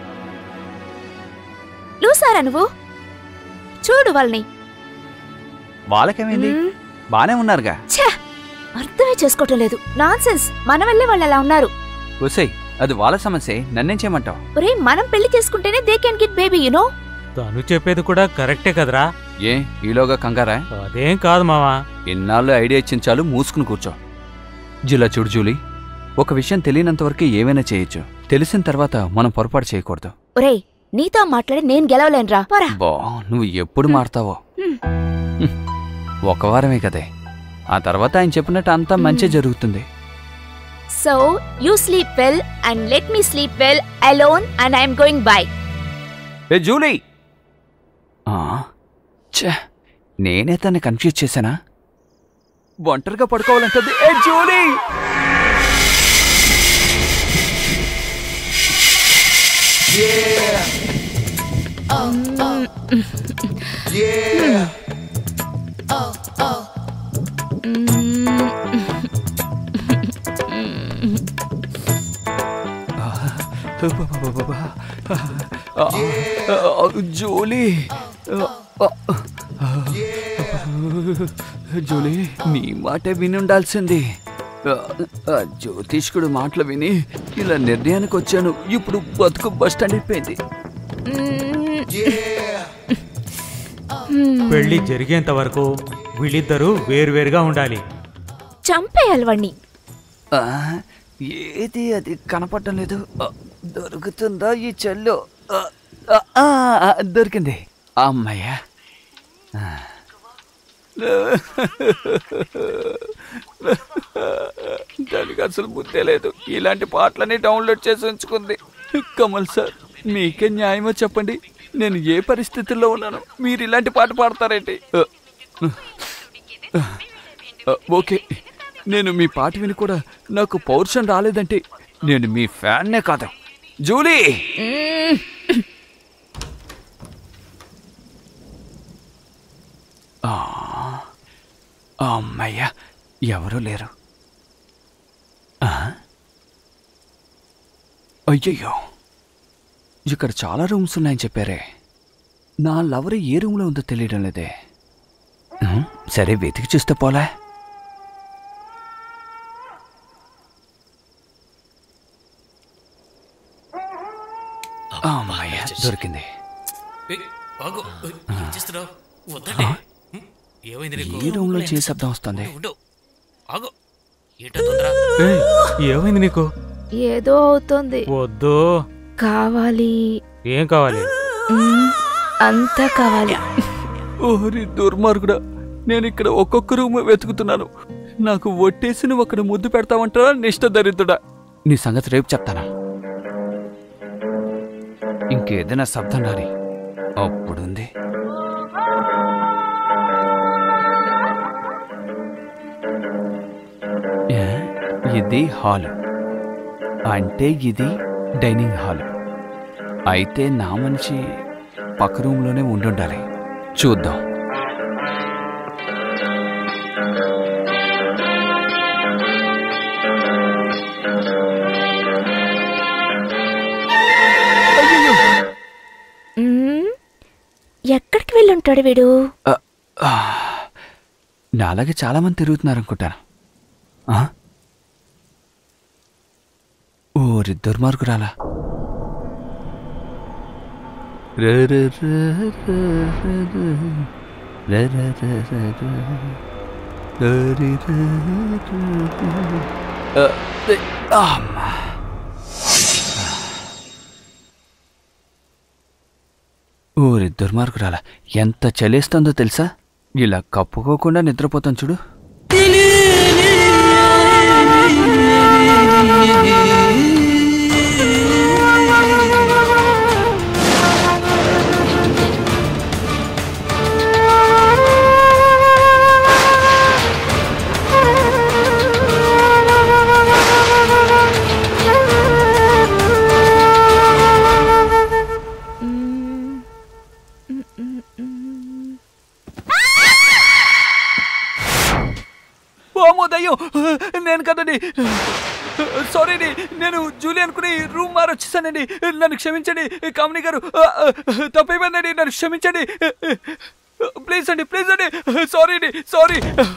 లూసారా నువ్వు చూడు వాళ్ళని వాళ్ళకేమైంది మ్మ్. బానే ఉన్నారుగా ఛే అర్థమే చేసుకోవటం లేదు నాన్సెన్స్ మన వల్లే వాళ్ళు అలా ఉన్నారు ఒసేయ్ అది వాళ్ళ సమస్యే నన్నేం చేయమంటావు ఒరే మనం పెళ్లి చేసుకుంటేనే they can get baby you know తను చెప్పేది కూడా కరెక్టే కదరా ఏ ఈలోగా కంగారా అదేం కాదు మావా ఇన్నాళ్ళు ఐడియా ఇచ్చిన చాలు మూసుకుని కూర్చో జిలా చూడు జూలీ ఒక విషయం తెలియనంత వరకు ఏమైనా చేయొచ్చు తెలిసిన తర్వాత మనం పొరపాటు చేయకూడదు ఒరే నీతో మాట్లాడి నేను గెలవలేనురా పోరా బా నువ్వు ఎప్పుడు మారుతావో హ్మ్. హ్మ్. ఒక వారమే కదే ఆ తర్వాత ఆయన చెప్పినట్టు అంతా మంచి జరుగుతుంది so you sleep well and let me sleep well alone and I'm going bye ఏ జూలీ ఆ, ఛే నేనే తన్ని కన్ఫ్యూజ్ చేశానా ఒంటరిగా పడుకోవాలంటుంది ఏ జూలీ జూలీ జూలీ నీ మాటే విని ఉండాల్సింది ఆ జ్యోతిష్కుడు మాటలు విని ఇలా నిర్ణయానికి వచ్చాను ఇప్పుడు బతుకు బస్ స్టాండ్ అయిపోయింది పెళ్లి జరిగేంత వరకు వీళ్ళిద్దరూ వేరువేరుగా ఉండాలి చంపేయాలి వాణ్ణి ఆ, ఏది అది కనపడటం లేదు ఆ, దొరుకుతుందా ఈ చెల్లు ఆ, ఆ, ఆ, ఆ, దొరికింది అమ్మయ్యా ఆ. దానికి అసలు బుద్ధే లేదు ఇలాంటి పాటలని డౌన్లోడ్ చేసి ఉంచుకుంది కమల్ సార్ మీకే న్యాయమో చెప్పండి నేను ఏ పరిస్థితుల్లో ఉన్నాను మీరు ఇలాంటి పాట పాడతారేంటి ఆ, ఆ, ఓకే నేను మీ పాట విని కూడా నాకు పౌరుషం రాలేదంటే నేను మీ ఫ్యాన్నే కాదు జూలీ ఆ, అమ్మయ్యా ఎవరూ లేరు ఆ? అయ్యయ్యో ఇక్కడ చాలా రూమ్స్ ఉన్నాయని చెప్పారే నా లవర్ ఏ రూమ్లో ఉందో తెలియడం లేదే ఉమ్, సరే వెతికి చూస్తే పోలే అమ్మయ్య దొరికింది ఏయ్, ఆగు. ఏయ్, ఏం చేస్తున్నావు వద్దండి హ్మ్, ఏమైంది నీకు ఈ రూమ్ లో చేసే శబ్దం వస్తుంది ఉండు ఆగు ఏంటో తొందర ఏయ్, ఏమైంది నీకు ఏదో అవుతోంది వద్దు కావాలి ఏం కావాలి మ్మ్, అంతా కావాలి ఓరి దుర్మార్గుడా నేను ఇక్కడ ఒక్కొక్క రూమ్ వెతుకుతున్నాను నాకు ఒట్టేసి నువ్వు అక్కడ ముద్దు పెడతావంటారా నిష్ట దరిద్రుడా నీ సంగతి రేపు చెప్తానా ఇంకేదైనా శబ్దం రాని అప్పుడుంది ఏ, ఇది హాల్ అంటే ఇది డైనింగ్ హాల్ అయితే నా మనిషి పక్క రూమ్లోనే ఉండుండాలి చూద్దాం మ్మ్, ఎక్కడికి వెళ్ళుంటాడు వీడు ఆ, ఆ, నాలాగే చాలా మంది తిరుగుతున్నారు అనుకుంటాను ఆ? ఓరి దుర్మార్గురాలా రే రే రే రే రే రే. రే రే రే రే రే. రే రే రే రే రే. ఆ, ఏ, అమ్మా. ఊరి దుర్మార్గురాల ఎంత చలేస్తుందో తెలుసా ఇలా కప్పుకోకుండా నిద్రపోతాం చూడు మ్మ్, మ్మ్, మ్మ్, మ్మ్. ఓమో దయ్యం నేను కదండి సారీ అండి నేను జూలీ అనుకుని రూమ్ మారి వచ్చేసానండి నన్ను క్షమించండి కామిని గారు తప్పైపోయిందండి నన్ను క్షమించండి ప్లీజ్ అండి ప్లీజ్ అండి సారీ అండి సారీ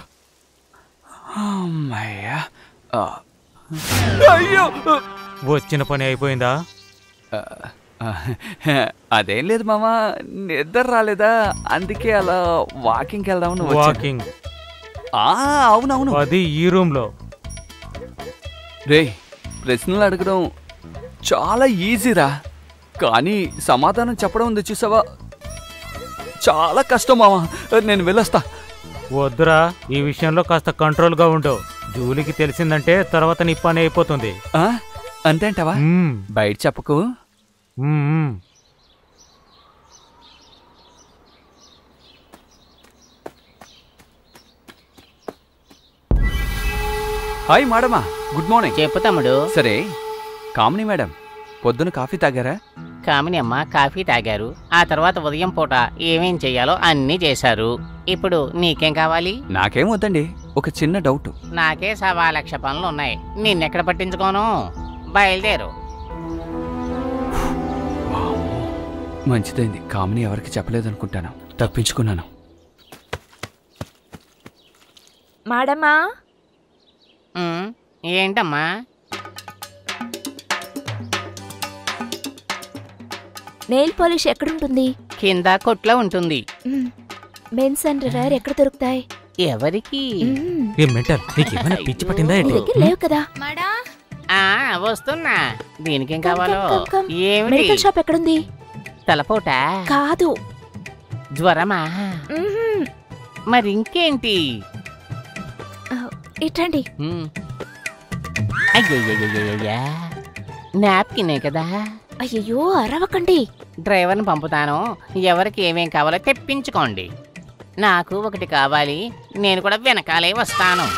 అమ్మయ్యా ఆ. అయ్యో వచ్చిన పని అయిపోయిందా ఆ, అదేం లేదు మామ నిద్ర రాలేదా అందుకే అలా వాకింగ్కి వెళ్దామని వచ్చాను. వాకింగ్ ఆ, అవునవును అది ఈ రూమ్ లో రే ప్రశ్నలు అడగడం చాలా ఈజీరా కానీ సమాధానం చెప్పడం ఉంది చూసావా చాలా కష్టం మామ నేను వెళ్ళొస్తా వద్దురా ఈ విషయంలో కాస్త కంట్రోల్ గా ఉండు జూలికి తెలిసిందంటే తర్వాత నీ పని అయిపోతుంది ఆ? అంతేంటావా మ్మ్. బయట చెప్పకు మ్మ్, మ్మ్. హాయ్ మేడమా గుడ్ మార్నింగ్ చెప్పు తమ్ముడు సరే కామిని మేడం పొద్దున కాఫీ తాగారా కామిని అమ్మ కాఫీ తాగారు ఆ తర్వాత ఉదయం పూట ఏమేం చెయ్యాలో అన్నీ చేశారు ఇప్పుడు నీకేం కావాలి నాకేం వద్దండి ఒక చిన్న డౌట్ నాకే సవా లక్ష పనులు ఉన్నాయి నిన్నెక్కడ పట్టించుకోను బయలుదేరు మంచిదైంది కామిని ఎవరికి చెప్పలేదనుకుంటాను తప్పించుకున్నాను మాడమ్మా ఉమ్, ఏంటమ్మా నెయిల్ పాలిష్ ఎక్కడుంటుంది కింద కొట్లో ఉంటుంది మ్మ్. మెన్స్ అండ్ రేర్ ఎక్కడ దొరుకుతాయి ఎవరికి మ్మ్. ఏ మెంటల్ నీకు ఏమైనా పిచ్చి పట్టిందా నీ ఏంటి దగ్గర లేవు కదా ఆ వస్తున్నా దీనికేం కమ్, కావాలో కమ్, కమ్, కమ్. ఏమిటి మెడికల్ షాప్ ఎక్కడుంది తలపోట కాదు జ్వరమా మ్మ్. మరి ఇంకేంటి ఆ, ఇటండి హ్మ్. అయ్యయ్యయ్యయ్యయ్యా నాప్కినే కదా అయ్యయ్యో అరవకండి డ్రైవర్ని పంపుతాను ఎవరికి ఏమేం కావాలో తెప్పించుకోండి నాకు ఒకటి కావాలి నేను కూడా వెనకాలే వస్తాను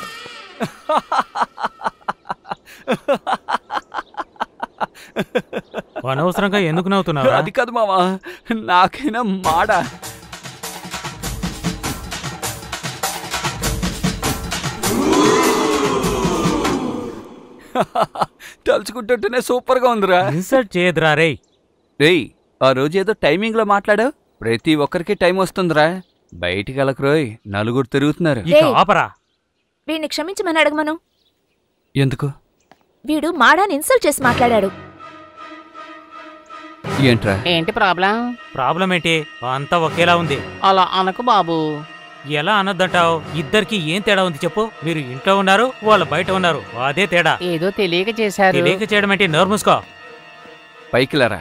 అనవసరంగా ఎందుకు నవ్వుతున్నావు అది కాదు మావా నాకైనా మాడ తలుచుకుంటుంటేనే సూపర్ గా ఉందిరా ఇన్సల్ట్ చేయదురా రేయ్ రేయ్ ఆ రోజు ఏదో టైమింగ్ లో మాట్లాడావు ప్రతి ఒక్కరికి టైం వస్తుందిరా బయటికి వెళ్ళకరోయ్ నలుగురు తిరుగుతున్నారు ఇక రేయ్. ఆపరా వీడిని క్షమించమని అడగమను ఎందుకు వీడు మాడాని ఇన్సల్ట్ చేసి మాట్లాడాడు ఏంట్రా ఏంటి ప్రాబ్లం ప్రాబ్లం ఏంటి అంతా ఒకేలా ఉంది అలా అనకు బాబు ఎలా అనొద్దంటావు ఇద్దరికి ఏం తేడా ఉంది చెప్పు మీరు ఇంట్లో ఉన్నారు వాళ్ళు బయట ఉన్నారు అదే తేడా ఏదో తెలియక చేశారు తెలియక చేయడం ఏంటి నోరు మూసుకో పైకి లేరా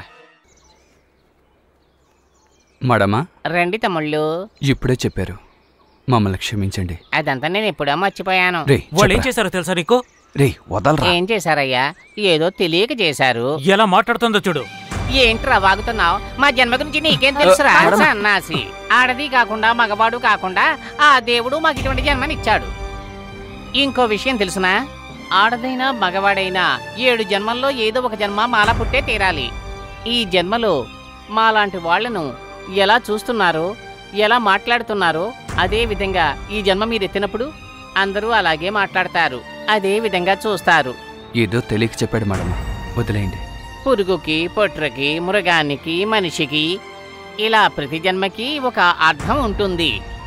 మడమా రండి తమ్ముళ్ళు ఇప్పుడే చెప్పారు మమ్మల్ని క్షమించండి అదంతా నేను ఎప్పుడో మర్చిపోయాను రే వాళ్ళు ఏం చేశారో తెలుసా నీకు రే వదలరా ఏం చేశారయ్యా ఏదో తెలియక చేశారు ఎలా మాట్లాడుతుందో చూడు ఏంట్రా వాగుతున్నావు మా జన్మ గురించి నీకేం తెలుసురా సన్నాసి ఆడది కాకుండా మగవాడు కాకుండా ఆ దేవుడు మాకు ఇటువంటి జన్మనిచ్చాడు ఇంకో విషయం తెలుసునా ఆడదైనా మగవాడైనా ఏడు జన్మల్లో ఏదో ఒక జన్మ మాల పుట్టే తీరాలి ఈ జన్మలో మాలాంటి వాళ్లను ఎలా చూస్తున్నారో ఎలా మాట్లాడుతున్నారో అదే విధంగా ఈ జన్మ మీరు ఎత్తినప్పుడు అందరూ అలాగే మాట్లాడతారు అదే విధంగా చూస్తారు ఏదో తెలియక చెప్పాడు మడమ వదిలేయండి పురుగుకి పొట్రకి మృగానికి మనిషికి ఇలా ప్రతి జన్మకి ఒక అర్థం ఉంటుంది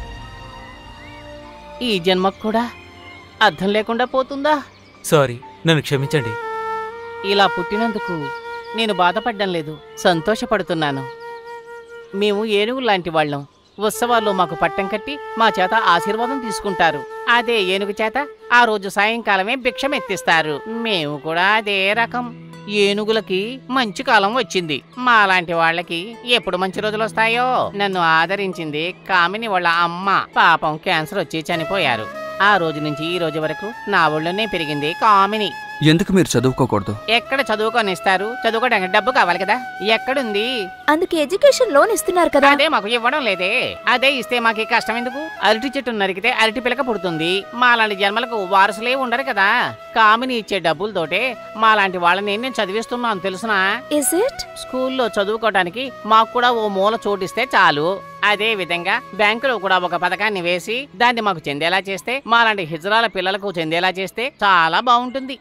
ఈ జన్మకు కూడా అర్థం లేకుండా పోతుందా సారీ నన్ను క్షమించండి ఇలా పుట్టినందుకు నేను బాధపడ్డం లేదు సంతోషపడుతున్నాను మేము ఏనుగు లాంటి వాళ్ళం ఉత్సవాల్లో మాకు పట్టం కట్టి మా చేత ఆశీర్వాదం తీసుకుంటారు అదే ఏనుగు చేత ఆ రోజు సాయంకాలమే భిక్షం ఎత్తిస్తారు మేము కూడా అదే రకం ఏనుగులకి మంచి కాలం వచ్చింది మాలాంటి వాళ్ళకి ఎప్పుడు మంచి రోజులు వస్తాయో నన్ను ఆదరించింది కామిని వాళ్ళ అమ్మ పాపం క్యాన్సర్ వచ్చి చనిపోయారు ఆ రోజు నుంచి ఈ రోజు వరకు నా ఒళ్ళోనే పెరిగింది కామిని ఎందుకు మీరు చదువుకోకూడదు ఎక్కడ చదువుకొనిస్తారు చదువుకోవడానికి డబ్బు కావాలి కదా ఎక్కడుంది అందుకే ఎడ్యుకేషన్ లోన్ ఇస్తున్నారు కదా అదే మాకు ఇవ్వడం లేదే అదే ఇస్తే మాకు ఈ కష్టం ఎందుకు అరటి చెట్టు నరికితే అరటి పిలక పుడుతుంది మాలాంటి జన్మలకు వారసులే ఉండరు కదా కామిని ఇచ్చే డబ్బులతోటే మాలాంటి వాళ్ళని నేను చదివిస్తున్నాను తెలుసునా ఇస్ ఇట్ స్కూల్లో చదువుకోవడానికి మాకు కూడా ఓ మూల చోటిస్తే చాలు అదే విధంగా బ్యాంకులో కూడా ఒక పథకాన్ని వేసి దాన్ని మాకు చెందేలా చేస్తే మాలాంటి హిజ్రాల పిల్లలకు చెందేలా చేస్తే చాలా బాగుంటుంది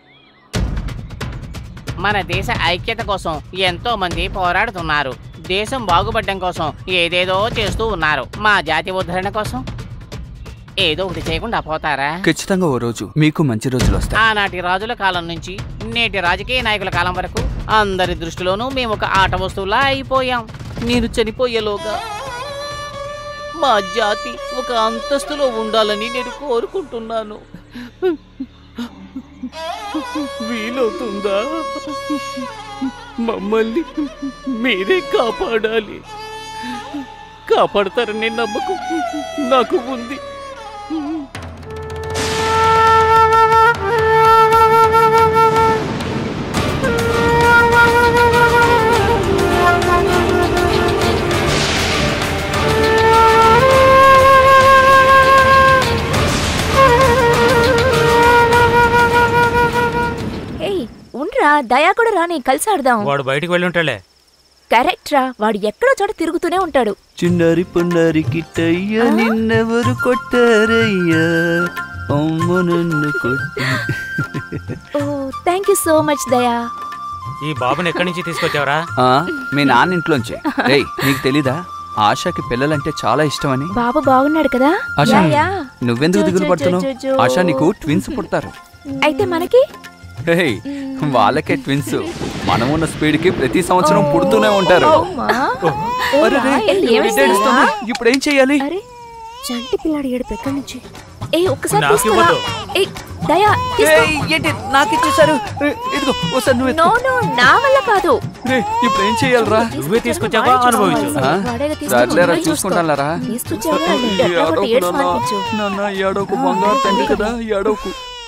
మన దేశ ఐక్యత కోసం ఎంతో మంది పోరాడుతున్నారు దేశం బాగుపడడం కోసం ఏదేదో చేస్తూ ఉన్నారు మా జాతి ఉద్ధరణ కోసం ఏదో ఒకటి చేయకుండా పోతారా ఖచ్చితంగా ఓ రోజు మీకు మంచి రోజులు వస్తాయి ఆనాటి రాజుల కాలం నుంచి నేటి రాజకీయ నాయకుల కాలం వరకు అందరి దృష్టిలోనూ మేము ఒక ఆట వస్తువులా అయిపోయాం నేను చనిపోయేలోగా మా జాతి ఒక అంతస్తులో ఉండాలని నేను కోరుకుంటున్నాను వీలవుతుందా మమ్మల్ని మీరే కాపాడాలి కాపాడతారనే నమ్మకం నాకు ఉంది ఏయ్ ఉండ్రా దయా కూడా రాని కలిసి ఆడదాం వాడు బయటికి వెళ్ళి ఉంటాడులే కరెక్ట్ రా వాడు ఎక్కడో చోట తిరుగుతూనే ఉంటాడు చిన్నారి పున్నారి కిట్టయ్య నిన్నెవరు కొట్టారయ్యా అమ్మ నన్ను కొట్టి ఓ thank you so much Daya ఈ బాబుని ఎక్కడి నుంచి తీసుకొచ్చావరా ఆ, మీ నాన్న ఇంట్లోంచి రేయ్ నీకు తెలీదా ఆశాకి పిల్లలంటే చాలా ఇష్టమని బాబు బాగున్నాడు కదా ఆశా యా, యా. నువ్వెందుకు జో, దిగులు జో, పడుతున్నావు జో, జో. ఆశా నీకు ట్విన్స్ పుడతారు అయితే మనకి హేయ్, వాళ్ళకే ట్విన్స్ మనం ఉన్న స్పీడ్ కి ప్రతి సంవత్సరం పుడుతూనే ఉంటారు అమ్మా. అరే రే, ఏయ్, బిడ్డ ఏమైంది? ఏడుస్తోంది. ఇప్పుడు ఏం చెయ్యాలి అరే చంటి పిల్లాడి ఏడుపు ఎక్కడి నుంచి ఏ ఒక్కసారి నాకు తీసుకురా ఇవ్వద్దు. ఏ దయా తీసుకో. ఏయ్, ఏంటి నాకు ఇచ్చేసారు ఏ, ఇదిగో ఒకసారి నువ్వు నో ఎత్తుకో. నో నా వల్ల కాదు రే, ఇప్పుడు ఏం చెయ్యాలరా నువ్వే తీసుకొచ్చావా? వాడే అనుభవించు. చూసుకోవాలి. ఆ? వాడేగా తీసుకొని సర్లేరా నువ్వే చూసుకో. చూసుకుంటానులేరా తీసుకొచ్చావా? ఎట్లా ఒకటి ఏడ్చి మానిపించు. నాన్న ఏడోకు బంగారు తండ్రి కదా ఏడోకు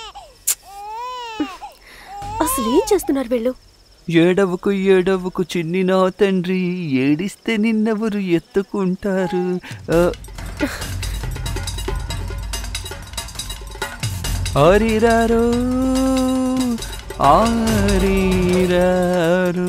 అసలు ఏం చేస్తున్నారు వీళ్ళు ఏడవకు ఏడవకు చిన్ని నా తండ్రి ఏడిస్తే నిన్నెవరు ఎత్తుకుంటారు ఆ. ఆరిరారో ఆరిరారో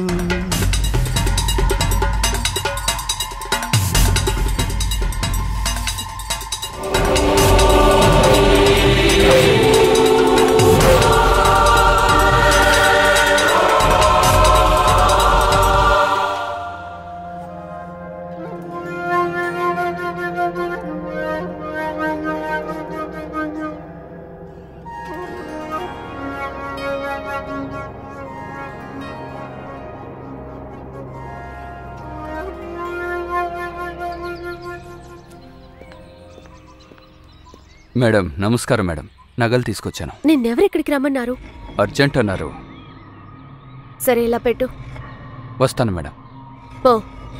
మేడం నమస్కారం మేడం నగలు తీసుకొచ్చాను నిన్నెవరు ఇక్కడికి రమ్మన్నారు అర్జెంట్ అన్నారు సరే ఇలా పెట్టు వస్తాను మేడం పో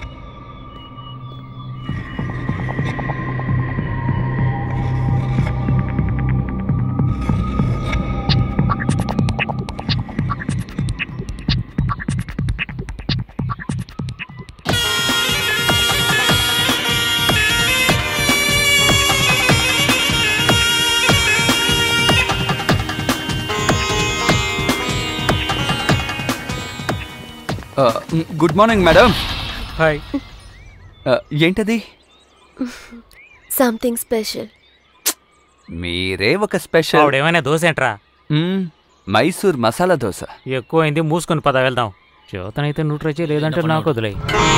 ఆ, గుడ్ మార్నింగ్ మేడం హాయ్ ఆ, ఏంటది సంథింగ్ స్పెషల్ మీరే ఒక స్పెషల్ ఆవిడేమైనా దోశ ఏంట్రా మ్మ్, మైసూర్ మసాలా దోశ ఎక్కువైంది మూసుకొని పద వెళ్దాం చేతనైతే నువ్వు ట్రై చేయి లేదంటే నాకు వదిలే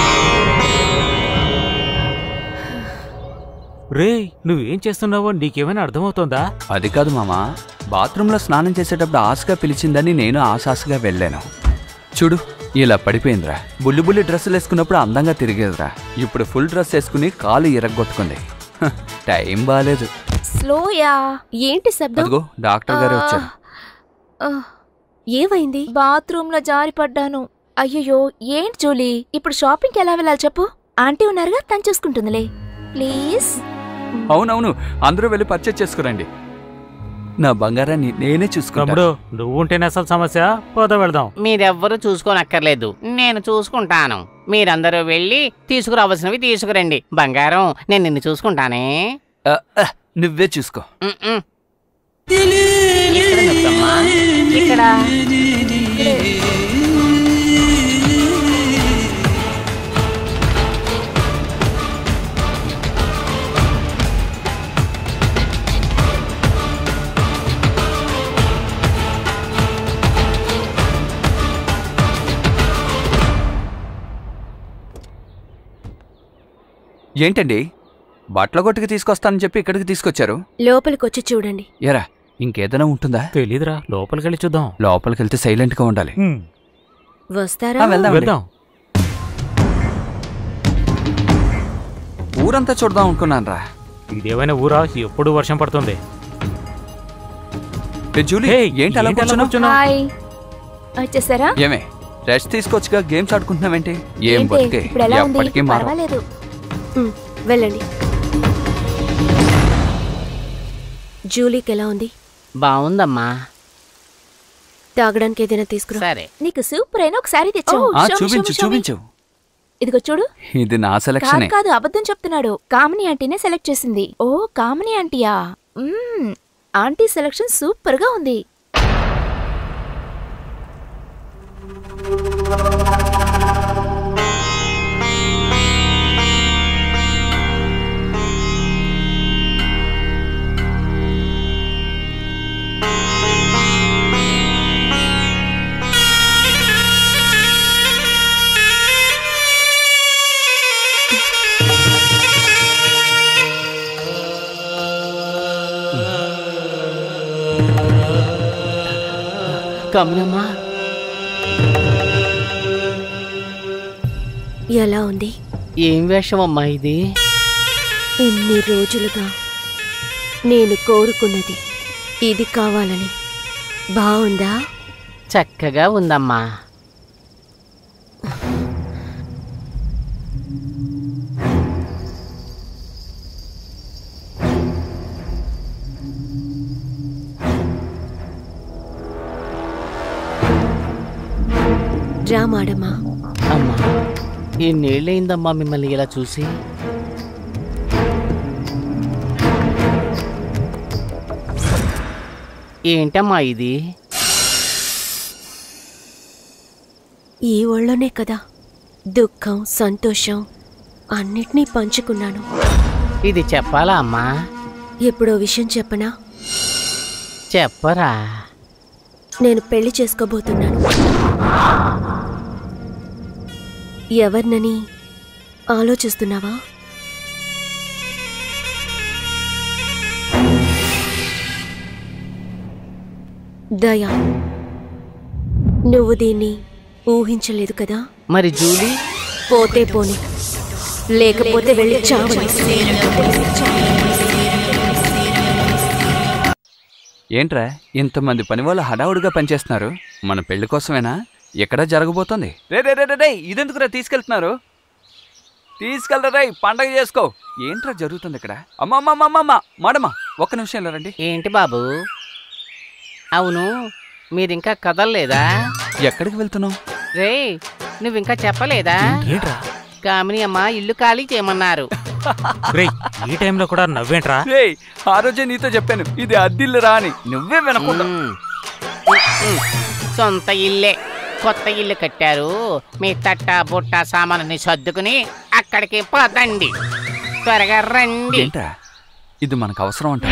రే నువ్వేం చేస్తున్నావో నీకేమైనా అర్థమవుతోందా అది కాదు మామ బాత్రూంలో స్నానం చేసేటప్పుడు ఆశగా పిలిచిందని నేను ఆశాసగా వెళ్ళాను చూడు ఇలా పడిపోయిందిరా బుల్లి బుల్లి డ్రెస్సులు వేసుకున్నప్పుడు అందంగా తిరిగేదిరా ఇప్పుడు ఫుల్ డ్రెస్ వేసుకుని కాలు ఇరగొట్టుకుంది హ, టైం బాగాలేదు స్లోయా ఏంటి శబ్దం అదిగో డాక్టర్ గారు వచ్చారు ఆ, ఏమైంది బాత్రూమ్ లో జారి పడ్డాను అయ్యయ్యో ఏంటి జూలీ ఇప్పుడు షాపింగ్కి ఎలా వెళ్ళాలి చెప్పు ఆంటీ ఉన్నారుగా తను చూసుకుంటుందిలే ప్లీజ్ అవునవును అందరూ వెళ్ళి పర్చేజ్ చేసుకురండి నా బంగారాన్ని నేనే చూసుకుంటాను తమ్ముడు నువ్వు ఉంటేనే అసలు సమస్య పోదా వెళ్దాం మీరెవ్వరూ చూసుకోనక్కర్లేదు నేను చూసుకుంటాను మీరందరూ వెళ్ళి తీసుకురావాల్సినవి తీసుకురండి బంగారం నేను నిన్ను చూసుకుంటానే ఆ, ఆ, నువ్వే చూసుకో ఉమ్, ఉమ్. ఎక్కడ నొప్పమ్మా? ఇక్కడ ఏంటండి బట్టల కొట్టుకు తీసుకొస్తానని చెప్పి ఇక్కడికి తీసుకొచ్చారు లోపలికొచ్చి చూడండి ఎరా ఇంకేదైనా ఉంటుందా తెలీదురా లోపలికి వెళ్ళి చూద్దాం లోపలికి వెళ్తే సైలెంట్ గా ఉండాలి వస్తారా ఆ, వెళ్దాం వెళ్దాం ఊరంతా చూడదాం అనుకున్నాను రా ఇదేమైనా ఊరా ఎప్పుడు వర్షం పడుతుంది జూలీ హే, ఏంటి అలా ఏంటి అలా కూర్చున్నావ్? కూర్చున్నావ్? హాయ్ వచ్చేసారా ఏమే రెస్ట్ తీసుకోవచ్చుగా గేమ్స్ ఆడుకుంటున్నావేంటి ఏం ఏంటి బతికే ఇప్పుడు ఎలా ఉంది ఎప్పటికీ మారవు పర్వాలేదు ఉమ్, వెళ్ళండి జూలీకి ఎలా ఉంది బాగుందమ్మా తాగడానికి ఏదైనా తీసుకురా సరే నీకు సూపర్ అయిన ఒక శారీ తెచ్చావు ఆ, Show me, show me, చూపించు show me. చూపించు ఇదిగో చూడు ఇది నా కాదు సెలక్షనే కాదు అబద్ధం చెప్తున్నాడు కామిని ఆంటీనే సెలెక్ట్ చేసింది ఓ కామిని ఆంటీయా మ్మ్, ఆంటీ సెలెక్షన్ సూపర్ గా ఉంది కమలమ్మా ఎలా ఉంది ఏం వేషమమ్మా ఇది ఇన్ని రోజులుగా నేను కోరుకున్నది ఇది కావాలని బావుందా చక్కగా ఉందమ్మా రా మాడమ్మా అమ్మా ఎన్నేళ్ళయిందమ్మా మిమ్మల్ని ఇలా చూసి ఏంటమ్మా ఇది ఈ ఒళ్ళోనే కదా దుఃఖం సంతోషం అన్నిటినీ పంచుకున్నాను ఇది చెప్పాలా అమ్మా ఎప్పుడో విషయం చెప్పనా చెప్పరా నేను పెళ్లి చేసుకోబోతున్నాను ఎవరినని ఆలోచిస్తున్నావా దయా నువ్వు దీన్ని ఊహించలేదు కదా మరి జూలీ పోతే పోని లేకపోతే వెళ్ళి చావని ఏంట్రా ఇంతమంది పని వాళ్ళు హడావుడిగా పనిచేస్తున్నారు మన పెళ్లి కోసమేనా ఎక్కడ జరగబోతోంది రే రే రే రే, రే ఇదెందుకురా తీసుకెళ్తున్నారు తీసుకెళ్ళరా రే పండగ చేసుకో ఏంట్రా జరుగుతుంది ఇక్కడ అమ్మ అమ్మ అమ్మ, అమ్మ అమ్మ మాడమ్మ ఒక్క నిమిషం ఇలా రండి ఏంటి బాబు అవును మీరింకా కదలలేదా ఎక్కడికి వెళ్తున్నావు రే నువ్వింకా చెప్పలేదా ఏంట్రా కామిని అమ్మ ఇల్లు ఖాళీ చేయమన్నారు రేయ్ ఈ టైంలో కూడా నవ్వేంట్రా రే ఆ రోజే నీతో చెప్పాను ఇది అద్దిల్లు రా అని నువ్వే వినకుండా మ్మ్. మ్మ్. సొంత ఇల్లే కొత్త ఇల్లు కట్టారు మీ తట్ట బుట్ట సామాన్ని సర్దుకుని అక్కడికి పదండి త్వరగా రండి ఏంట్రా ఇది మనకు అవసరం అంట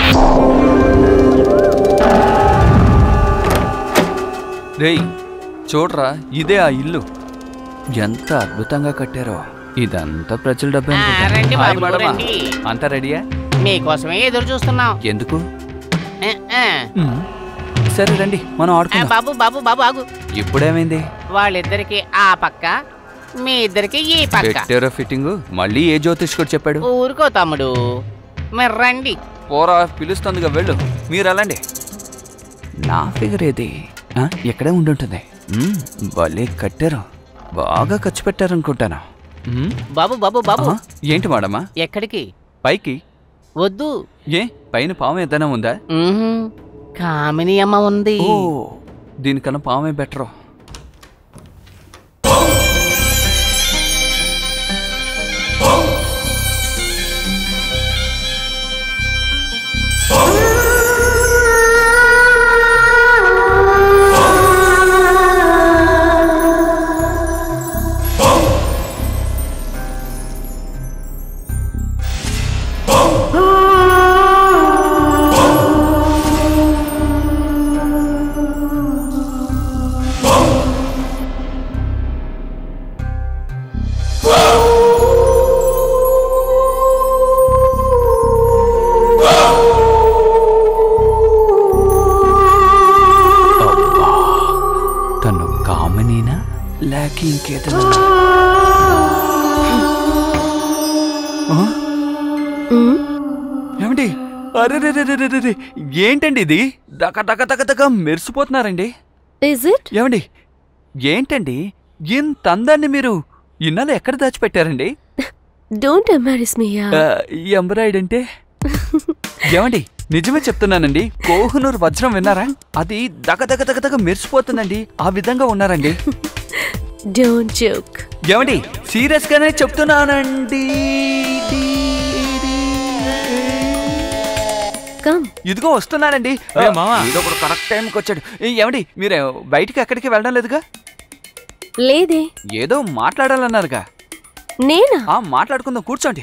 రేయ్ చూడరా ఇదే ఆ ఇల్లు ఎంత అద్భుతంగా కట్టారో ఇదంతా ప్రజల డబ్బే ఆ, అనుకుంటా. రండి హాయ్ బాబు, మేడమా. రండి. అంతా రెడీయా మీకోసమే ఎదురు చూస్తున్నాం ఎందుకు ఆ, ఆ. ఉమ్. సరే రండి మనం ఆ, ఆడుకుందాం బాబు బాబు బాబు ఆగు ఇప్పుడేమైంది వాళ్ళిద్దరికి ఆ పక్క మీ ఇద్దరికి ఈ పక్క పెట్టారో ఫిట్టింగ్ మళ్ళీ ఏ జ్యోతిష్కుడు చెప్పాడు ఊరుకో తమ్ముడు మరి రండి పోరా పిలుస్తుందిగా వెళ్ళు మీరు వెళ్ళండి నా ఫిగర్ ఏది ఆ, ఎక్కడే ఉండుంటుంది మ్మ్, భలే కట్టారు బాగా ఖర్చు పెట్టారనుకుంటాను మ్మ్, బాబు బాబు బాబు ఆ, ఏంటి మేడమా ఎక్కడికి పైకి వద్దు ఏ పైన పాము ఏదైనా ఉందా మ్మ్హ్. కామిని అమ్మ ఉంది ఓ దీనికన్నా పామే బెటరు తను కామనీనా లేక ఇంకేదైనా ఆ? ఉమ్, ఏమండి అరే రే రే రే రే రే రే. ఏంటండి ఇది దక దక దక దక మెరిసిపోతున్నారండి is it? ఏమండి ఏంటండి ఇంత అందాన్ని మీరు ఇన్నాళ్ళు ఎక్కడ దాచిపెట్టారండి Don't embarrass me, yeah. ఆ, ఈ ఎంబ్రాయిడ్ అంటే ఏమండి నిజమే చెప్తున్నానండి కోహనూరు వజ్రం విన్నారా అది దగ దగ దగ దగ మెరిసిపోతుందండి ఆ విధంగా ఉన్నారండి Don't joke. ఏమండి సీరియస్ గానే చెప్తున్నానండి Come. ఇదిగో వస్తున్నానండి రే మావా. ఇదో కూడా కరెక్ట్ టైంకి వచ్చాడు ఏ, ఏమండి మీరు బయటికి ఎక్కడికి వెళ్ళడం లేదుగా లేదే ఏదో మాట్లాడాలన్నారుగా నేనా ఆ మాట్లాడుకుందాం కూర్చోండి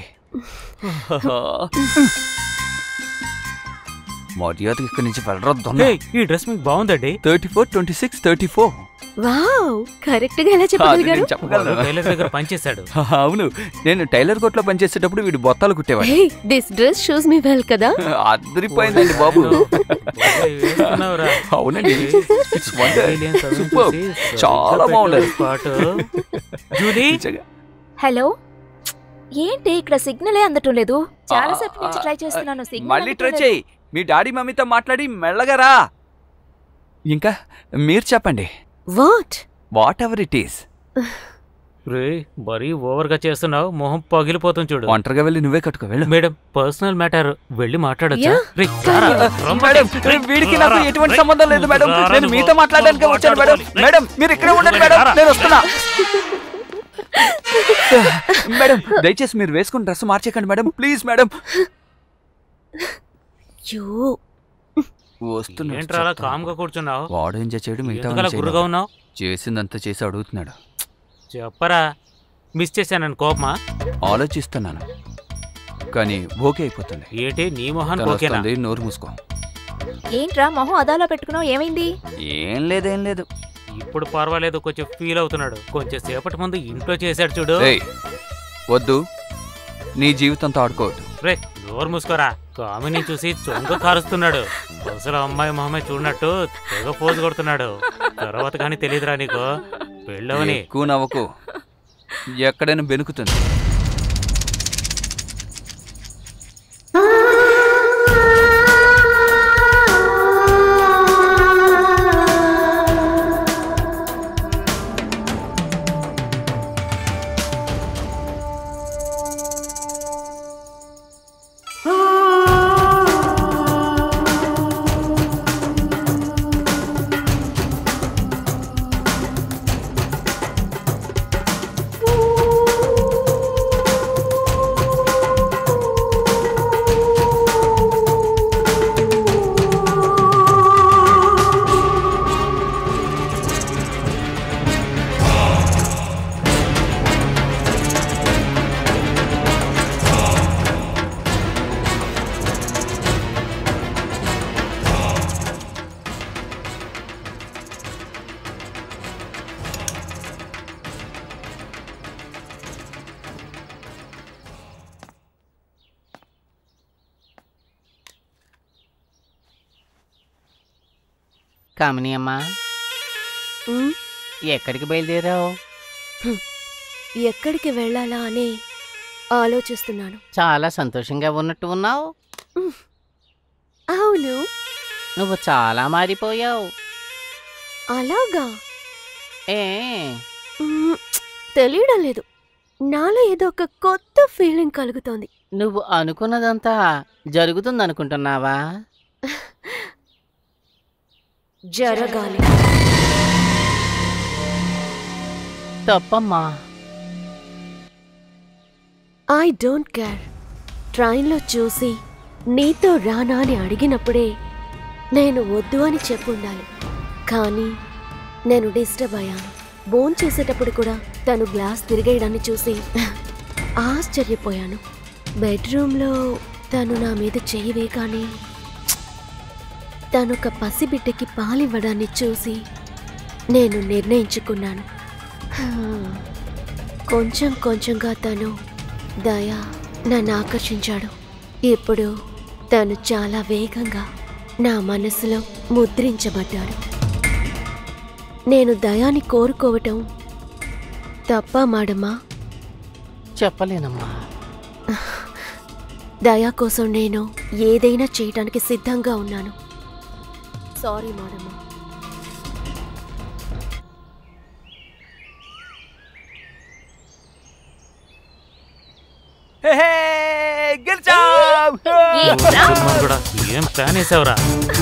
మర్యాద ఇక్కడి నుంచి వెళ్ళరా ఏయ్, ఈ డ్రెస్ మీకు బాగుందండి thirty four twenty six thirty four wow correct గా ఎలా చెప్పగలిగారు వాడు చెప్పగలను టైలర్ దగ్గర పనిచేశాడు అవును నేను టైలర్ కొట్లో పనిచేసేటప్పుడు వీడు బొత్తాలు కుట్టేవాడు hey this dress shoes me well కదా అదిరిపోయిందండి బాబు ఏయ్, వేసుకున్నావురా? అవునండి It's wonder. Aliens అవి Superb. చూసి చాలా సరిగ్గా బాగుండదు పెట్టావు పాటు. జూలీ నిజంగా. హలో ఏంటి ఇక్కడ సిగ్నలే అందటం లేదు చాలా సేపు నుంచి ట్రై చేస్తున్నాను సిగ్నల్ మళ్ళీ ట్రై అందటం చేయి మీ డాడీ మమ్మీతో మాట్లాడి మెల్లగా రా ఇంకా మీరు చెప్పండి what whatever it is రే మరీ ఓవర్గా చేస్తున్నావు మొహం పగిలిపోతుంది చూడు ఒంటరిగా వెళ్ళి నువ్వే కట్టుకో వెళ్ళు మేడం పర్సనల్ మ్యాటర్ వెళ్ళి మాట్లాడొచ్చా Yeah. రే, రారా, రమ్మంటే. మేడం వీడికి నాకు రారా, ఎటువంటి రే, సంబంధం లేదు మేడం రారా నేను నువ్వు. మీతో మాట్లాడడానికి వచ్చాను మేడం మాట్లాడుకోవాలి. మేడం మీరు ఇక్కడే ఉండండి మేడం రారా. నేను వస్తున్నా మేడం దయచేసి మీరు వేసుకున్న డ్రెస్ మార్చేకండి మేడం ప్లీజ్ మేడం యో వస్తున్నా ఏంట్రా అలా కామ్గా కూర్చున్నావు వాడు ఎంజాయ్ చేయడం మిగతా ఎందుకలా వాళ్ళు గురుగా చేయలేదు. ఉన్నావు చేసిందంతా చేసి అడుగుతున్నాడు చెప్పరా మిస్ చేశానని కోపమా ఆలోచిస్తున్నాను కానీ ఓకే అయిపోతుంది ఏంటి నీ మొహాన్ తను ఓకేనా వస్తుంది, నోరు మూసుకో ఏంట్రా మొహం అదాలో పెట్టుకున్నావు ఏమైంది ఏం లేదు ఏం లేదు ఇప్పుడు పర్వాలేదు కొంచెం ఫీల్ అవుతున్నాడు కొంచెం సేపటి ముందు ఇంట్లో చేశాడు చూడు ఏయ్ వద్దు నీ జీవితంతో ఆడుకోవద్దు రే నోరు మూసుకోరా కామిని చూసి చొంగ కారుస్తున్నాడు అసలు అమ్మాయి మొహమే చూడనట్టు తెగ పోజు కొడుతున్నాడు తర్వాత కానీ తెలియదురా నీకు పెళ్ళవని ఎక్కువ నవ్వకు ఎక్కడైనా బెనుకుతుంది కామిని అమ్మా ఉమ్, ఎక్కడికి బయలుదేరావు ఎక్కడికి వెళ్ళాలా అని ఆలోచిస్తున్నాను చాలా సంతోషంగా ఉన్నట్టు ఉన్నావు అవును నువ్వు చాలా మారిపోయావు అలాగా ఏ ఉమ్, తెలియడం లేదు నాలో ఏదో ఒక కొత్త ఫీలింగ్ కలుగుతోంది నువ్వు అనుకున్నదంతా జరుగుతుందనుకుంటున్నావా జరగాలి తప్పమ్మా ఐ డోంట్ కేర్ ట్రైన్లో చూసి నీతో రానా అని అడిగినప్పుడే నేను వద్దు అని చెప్పుండాలి కానీ నేను డిస్టర్బ్ అయ్యాను బోన్ చేసేటప్పుడు కూడా తను గ్లాస్ తిరిగేయడాన్ని చూసి ఆశ్చర్యపోయాను బెడ్రూమ్లో తను నా మీద చెయ్యివే కానీ తనొక పసిబిడ్డకి పాలివ్వడాన్ని చూసి నేను నిర్ణయించుకున్నాను హా. కొంచెం కొంచెంగా తను దయ నన్ను ఆకర్షించాడు ఇప్పుడు తను చాలా వేగంగా నా మనసులో ముద్రించబడ్డాడు నేను దయాని కోరుకోవటం తప్ప మాడమ్మా చెప్పలేనమ్మా దయా కోసం నేను ఏదైనా చేయటానికి సిద్ధంగా ఉన్నాను సారీ మాడమ్మా హే, హే, గెలిచాం! ఏంట్రా? సినిమా కూడా ఏం ప్లాన్ వేసావురా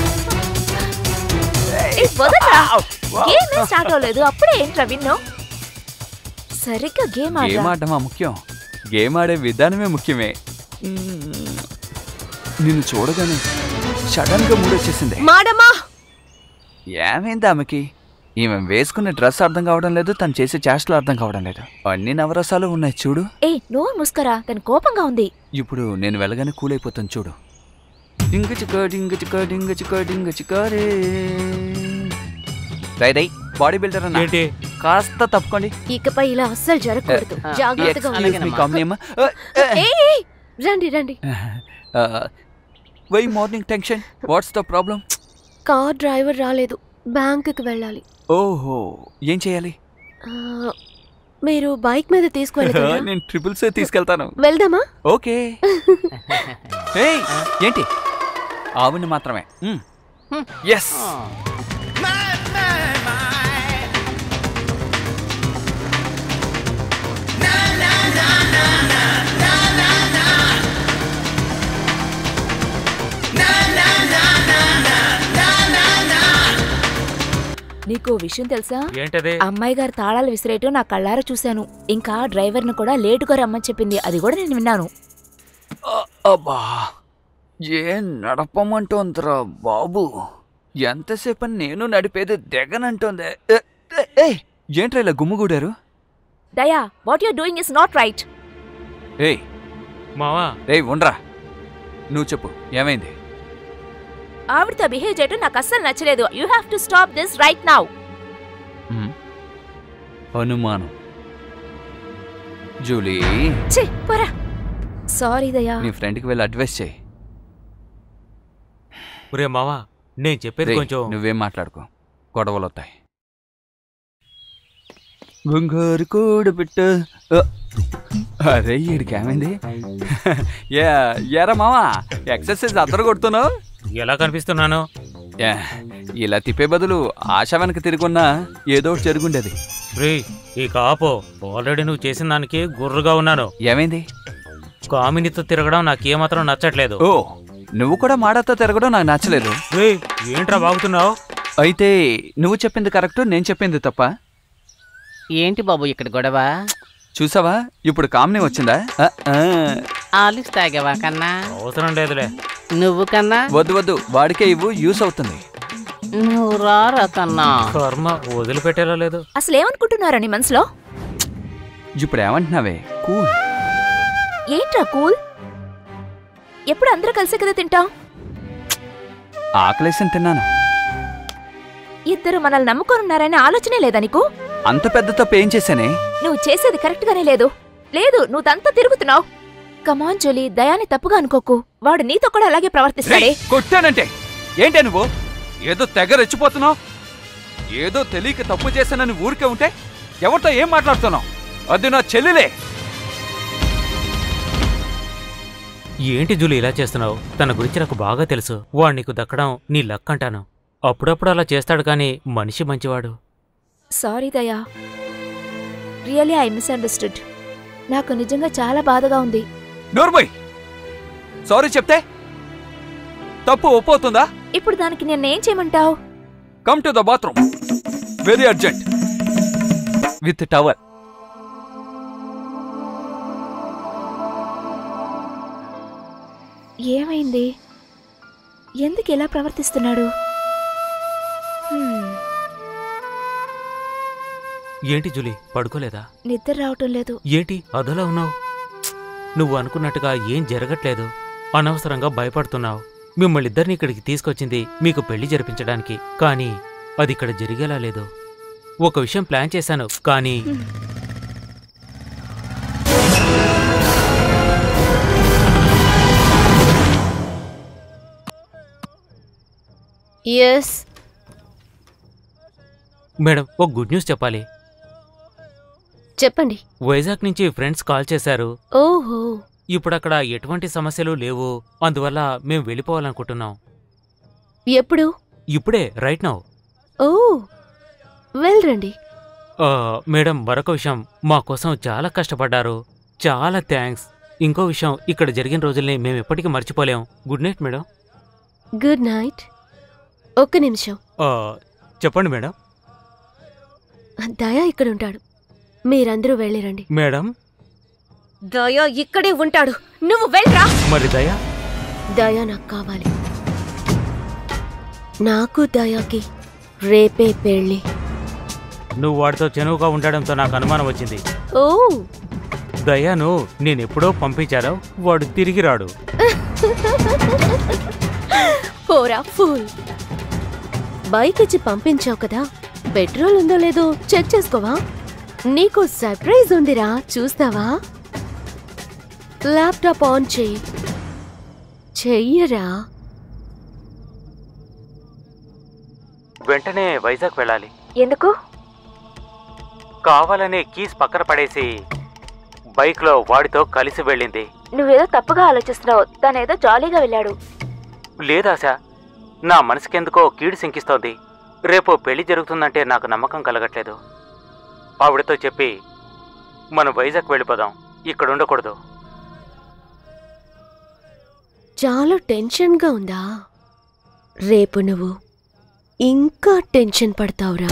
ఏ, వదలరా. గేమ్ ఏ స్టార్ట్ అవ్వలేదు అప్పుడే ఏంట్రా విన్నో సరిగ్గా గేమ్ గేమ్ ఆడరా ఆడమా ముఖ్యం గేమ్ ఆడే విధానమే ముఖ్యమే మ్మ్. నిన్ను చూడగానే సడన్ గా మూడొచ్చేసింది మాడమ్మా ఏమైంది ఆమెకి ఈమె వేసుకున్న డ్రెస్ అర్థం కావడం లేదు తను చేసే చేష్టలు అర్థం కావడం లేదు అన్ని నవరసాలు ఉన్నాయి చూడు ఏ నోరు ముస్కరా తను కోపంగా ఉంది ఇప్పుడు నేను వెళ్ళగానే కూల్ అయిపోతాను చూడు డింగ చిక డింగ చిక డింగ చిక డింగ చిక రే రై రై బాడీ బిల్డర్ అన్న ఏంటి కాస్త తప్పుకోండి ఇకపై ఇలా అస్సలు జరగకూడదు ఆ, జాగ్రత్తగా అలాగే. ఉండండి. మీ కంపెనీ అమ్మా ఏయ్, ఏయ్, రండి రండి why morning tension what's the problem car driver రాలేదు బ్యాంకుకి వెళ్ళాలి ఓహో ఏం చేయాలి ఆ, మీరు బైక్ మీద తీసుకువెళ్తారా నేను ట్రిపుల్స్ తీసుకెళ్తాను వెళ్దామా ఓకే ఏయ్, ఏంటి ఆవుని మాత్రమే ఎస్ నీకు ఓ విషయం తెలుసా ఏంటది అమ్మాయి గారు తాళాలు విసిరేయటం నా కళ్ళారా చూశాను ఇంకా డ్రైవర్ను కూడా లేటుగా రమ్మని చెప్పింది అది కూడా నేను విన్నాను అబ్బా ఏం నడపమంటోందిరా బాబు ఎంతసేపు నేను నడిపేది దిగనంటోంది ఏ, ఏ, ఏయ్ ఏంట్రా ఇలా గుమ్ముగూడారు Daya what you're doing is not right ఏయ్ మావా ఏయ్ ఉండరా నువ్వు చెప్పు ఏమైంది ఆవిడతో బిహేవ్ చేయటం నాకు అస్సలు నచ్చలేదు you have to stop this right now మ్, అనుమానం జూలీ ఛీ పోరా సారీ దయా నీ ఫ్రెండ్కి వెళ్ళి అడ్వైస్ చేయి ఒరే మావా నేను చెప్పేది రేయ్, కొంచెం నువ్వేం మాట్లాడుకో గొడవలు వస్తాయి బంగారు కోడి బిట్ట ఆ, అరే ఈడికి ఏమైంది యా ఎరా మావా ఎక్సర్సైజ్ అద్దరు కొడుతున్నావు ఎలా కనిపిస్తున్నాను యా, ఇలా తిప్పే బదులు ఆశ వెనక తిరుగున్నా ఏదో ఒకటి జరుగుండేది రే ఇక ఆపో ఆల్రెడీ నువ్వు చేసిన దానికి గుర్రుగా ఉన్నాను ఏమైంది కామినితో తిరగడం నాకు ఏమాత్రం నచ్చట్లేదు ఓ నువ్వు కూడా మాడతో తిరగడం నాకు నచ్చలేదు రే ఏంట్రా బాగుతున్నావు అయితే నువ్వు చెప్పింది కరెక్ట్ నేను చెప్పింది తప్ప ఏంటి బాబు ఇక్కడ గొడవ చూసావా ఇప్పుడు కామ్ని వచ్చిందా ఆ, ఆ. ఆలిస్ తాగావా కన్నా అవసరం లేదులే నువ్వు కన్నా వద్దు వద్దు వాడికే ఇవ్వు యూస్ అవుతుంది నువ్వు రారా కన్నా కర్మ వదిలిపెట్టేలా లేదు అసలు ఏమనుకుంటున్నారని మనసులో ఇప్పుడు ఏమంటున్నావే కూల్ ఏంట్రా కూల్ ఎప్పుడు అందరూ కలిసే కదా తింటాం ఆకలేసం తిన్నాను ఇద్దరు మనల్ని నమ్ముకొనున్నారనే ఆలోచనే లేదా నీకు అంత పెద్ద తప్పు ఏం చేశానే నువ్వు చేసేది కరెక్ట్ గానే లేదు లేదు నువ్వు తంతా తిరుగుతున్నావు కమాన్ జోలీ దయాని తప్పుగా అనుకోకు వాడు నీతో కూడా అలాగే ప్రవర్తిస్తాడే రేయ్, కొట్టానంటే ఏంటే నువ్వు ఏదో తెగ రెచ్చిపోతున్నావు ఏదో తెలియక తప్పు చేశానని ఊరికే ఉంటే ఎవరితో ఏం మాట్లాడుతున్నావు అది నా చెల్లెలే ఏంటి జూలి ఇలా చేస్తున్నావు తన గురించి నాకు బాగా తెలుసు వాడు నీకు దక్కడం నీ లక్ అంటాను అప్పుడప్పుడు అలా చేస్తాడు కానీ మనిషి మంచివాడు సారీ దయా రియలీ ఐ మిస్అండర్స్టూడ్ నాకు నిజంగా చాలా బాధగా ఉంది నోర్మోయ్ సారీ చెప్తే తప్పు ఒప్పవుతుందా ఇప్పుడు దానికి నేనేం చేయమంటావు come to the bathroom very urgent with towel ఏమైంది ఎందుకు ఇలా ప్రవర్తిస్తున్నాడు హ్మ్, ఏంటి జూలి పడుకోలేదా నిద్ర రావటం లేదు ఏంటి అదోలా ఉన్నావు నువ్వు అనుకున్నట్టుగా ఏం జరగట్లేదు అనవసరంగా భయపడుతున్నావు మిమ్మల్ని ఇద్దరిని ఇక్కడికి తీసుకొచ్చింది మీకు పెళ్లి జరిపించడానికి కానీ అది ఇక్కడ జరిగేలా లేదు ఒక విషయం ప్లాన్ చేశాను కానీ ఎస్ మేడం ఒక గుడ్ న్యూస్ చెప్పాలి చెప్పండి వైజాగ్ నుంచి ఫ్రెండ్స్ కాల్ చేశారు ఓహో ఇప్పుడు అక్కడ ఎటువంటి సమస్యలు లేవు అందువల్ల మేము వెళ్ళిపోవాలనుకుంటున్నాం ఎప్పుడు ఇప్పుడే రైట్ నౌ ఓ వెళ్ళరండి ఆ, మేడం మరొక విషయం మా కోసం చాలా కష్టపడ్డారు చాలా థ్యాంక్స్ ఇంకో విషయం ఇక్కడ జరిగిన రోజుల్ని మేము ఎప్పటికీ మర్చిపోలేం good night madam good night ఒక్క నిమిషం ఆ, చెప్పండి మేడం దయా ఇక్కడ ఉంటాడు మీరందరూ వెళ్ళిరండి మేడం దయా ఇక్కడే ఉంటాడు నువ్వు వెళ్ళరా మరి దయా దయా నాకు కావాలి నాకు దయాకి రేపే పెళ్ళి నువ్వు వాడితో చనువుగా ఉండడంతో నాకు అనుమానం వచ్చింది ఓ దయాను నేనెప్పుడో పంపించారో వాడు తిరిగి రాడు పోరా ఫూల్ బైక్ ఇచ్చి పంపించావు కదా పెట్రోల్ ఉందో లేదో చెక్ చేసుకోవా నీకు సర్ప్రైజ్ ఉందిరా చూస్తావా ల్యాప్టాప్ ఆన్ చెయ్యి చెయ్యరా వెంటనే వైజాగ్ వెళ్ళాలి ఎందుకు కావాలనే కీస్ పక్కన పడేసి బైక్లో వాడితో కలిసి వెళ్ళింది నువ్వేదో తప్పుగా ఆలోచిస్తున్నావు తనేదో జాలీగా వెళ్ళాడు లేదాశ నా మనసుకెందుకో కీడు శంకిస్తోంది రేపు పెళ్లి జరుగుతుందంటే నాకు నమ్మకం కలగట్లేదు ఆవిడతో చెప్పి మనం వైజాగ్ వెళ్ళిపోదాం ఇక్కడ ఉండకూడదు చాలా టెన్షన్గా ఉందా రేపు నువ్వు ఇంకా టెన్షన్ పడతావురా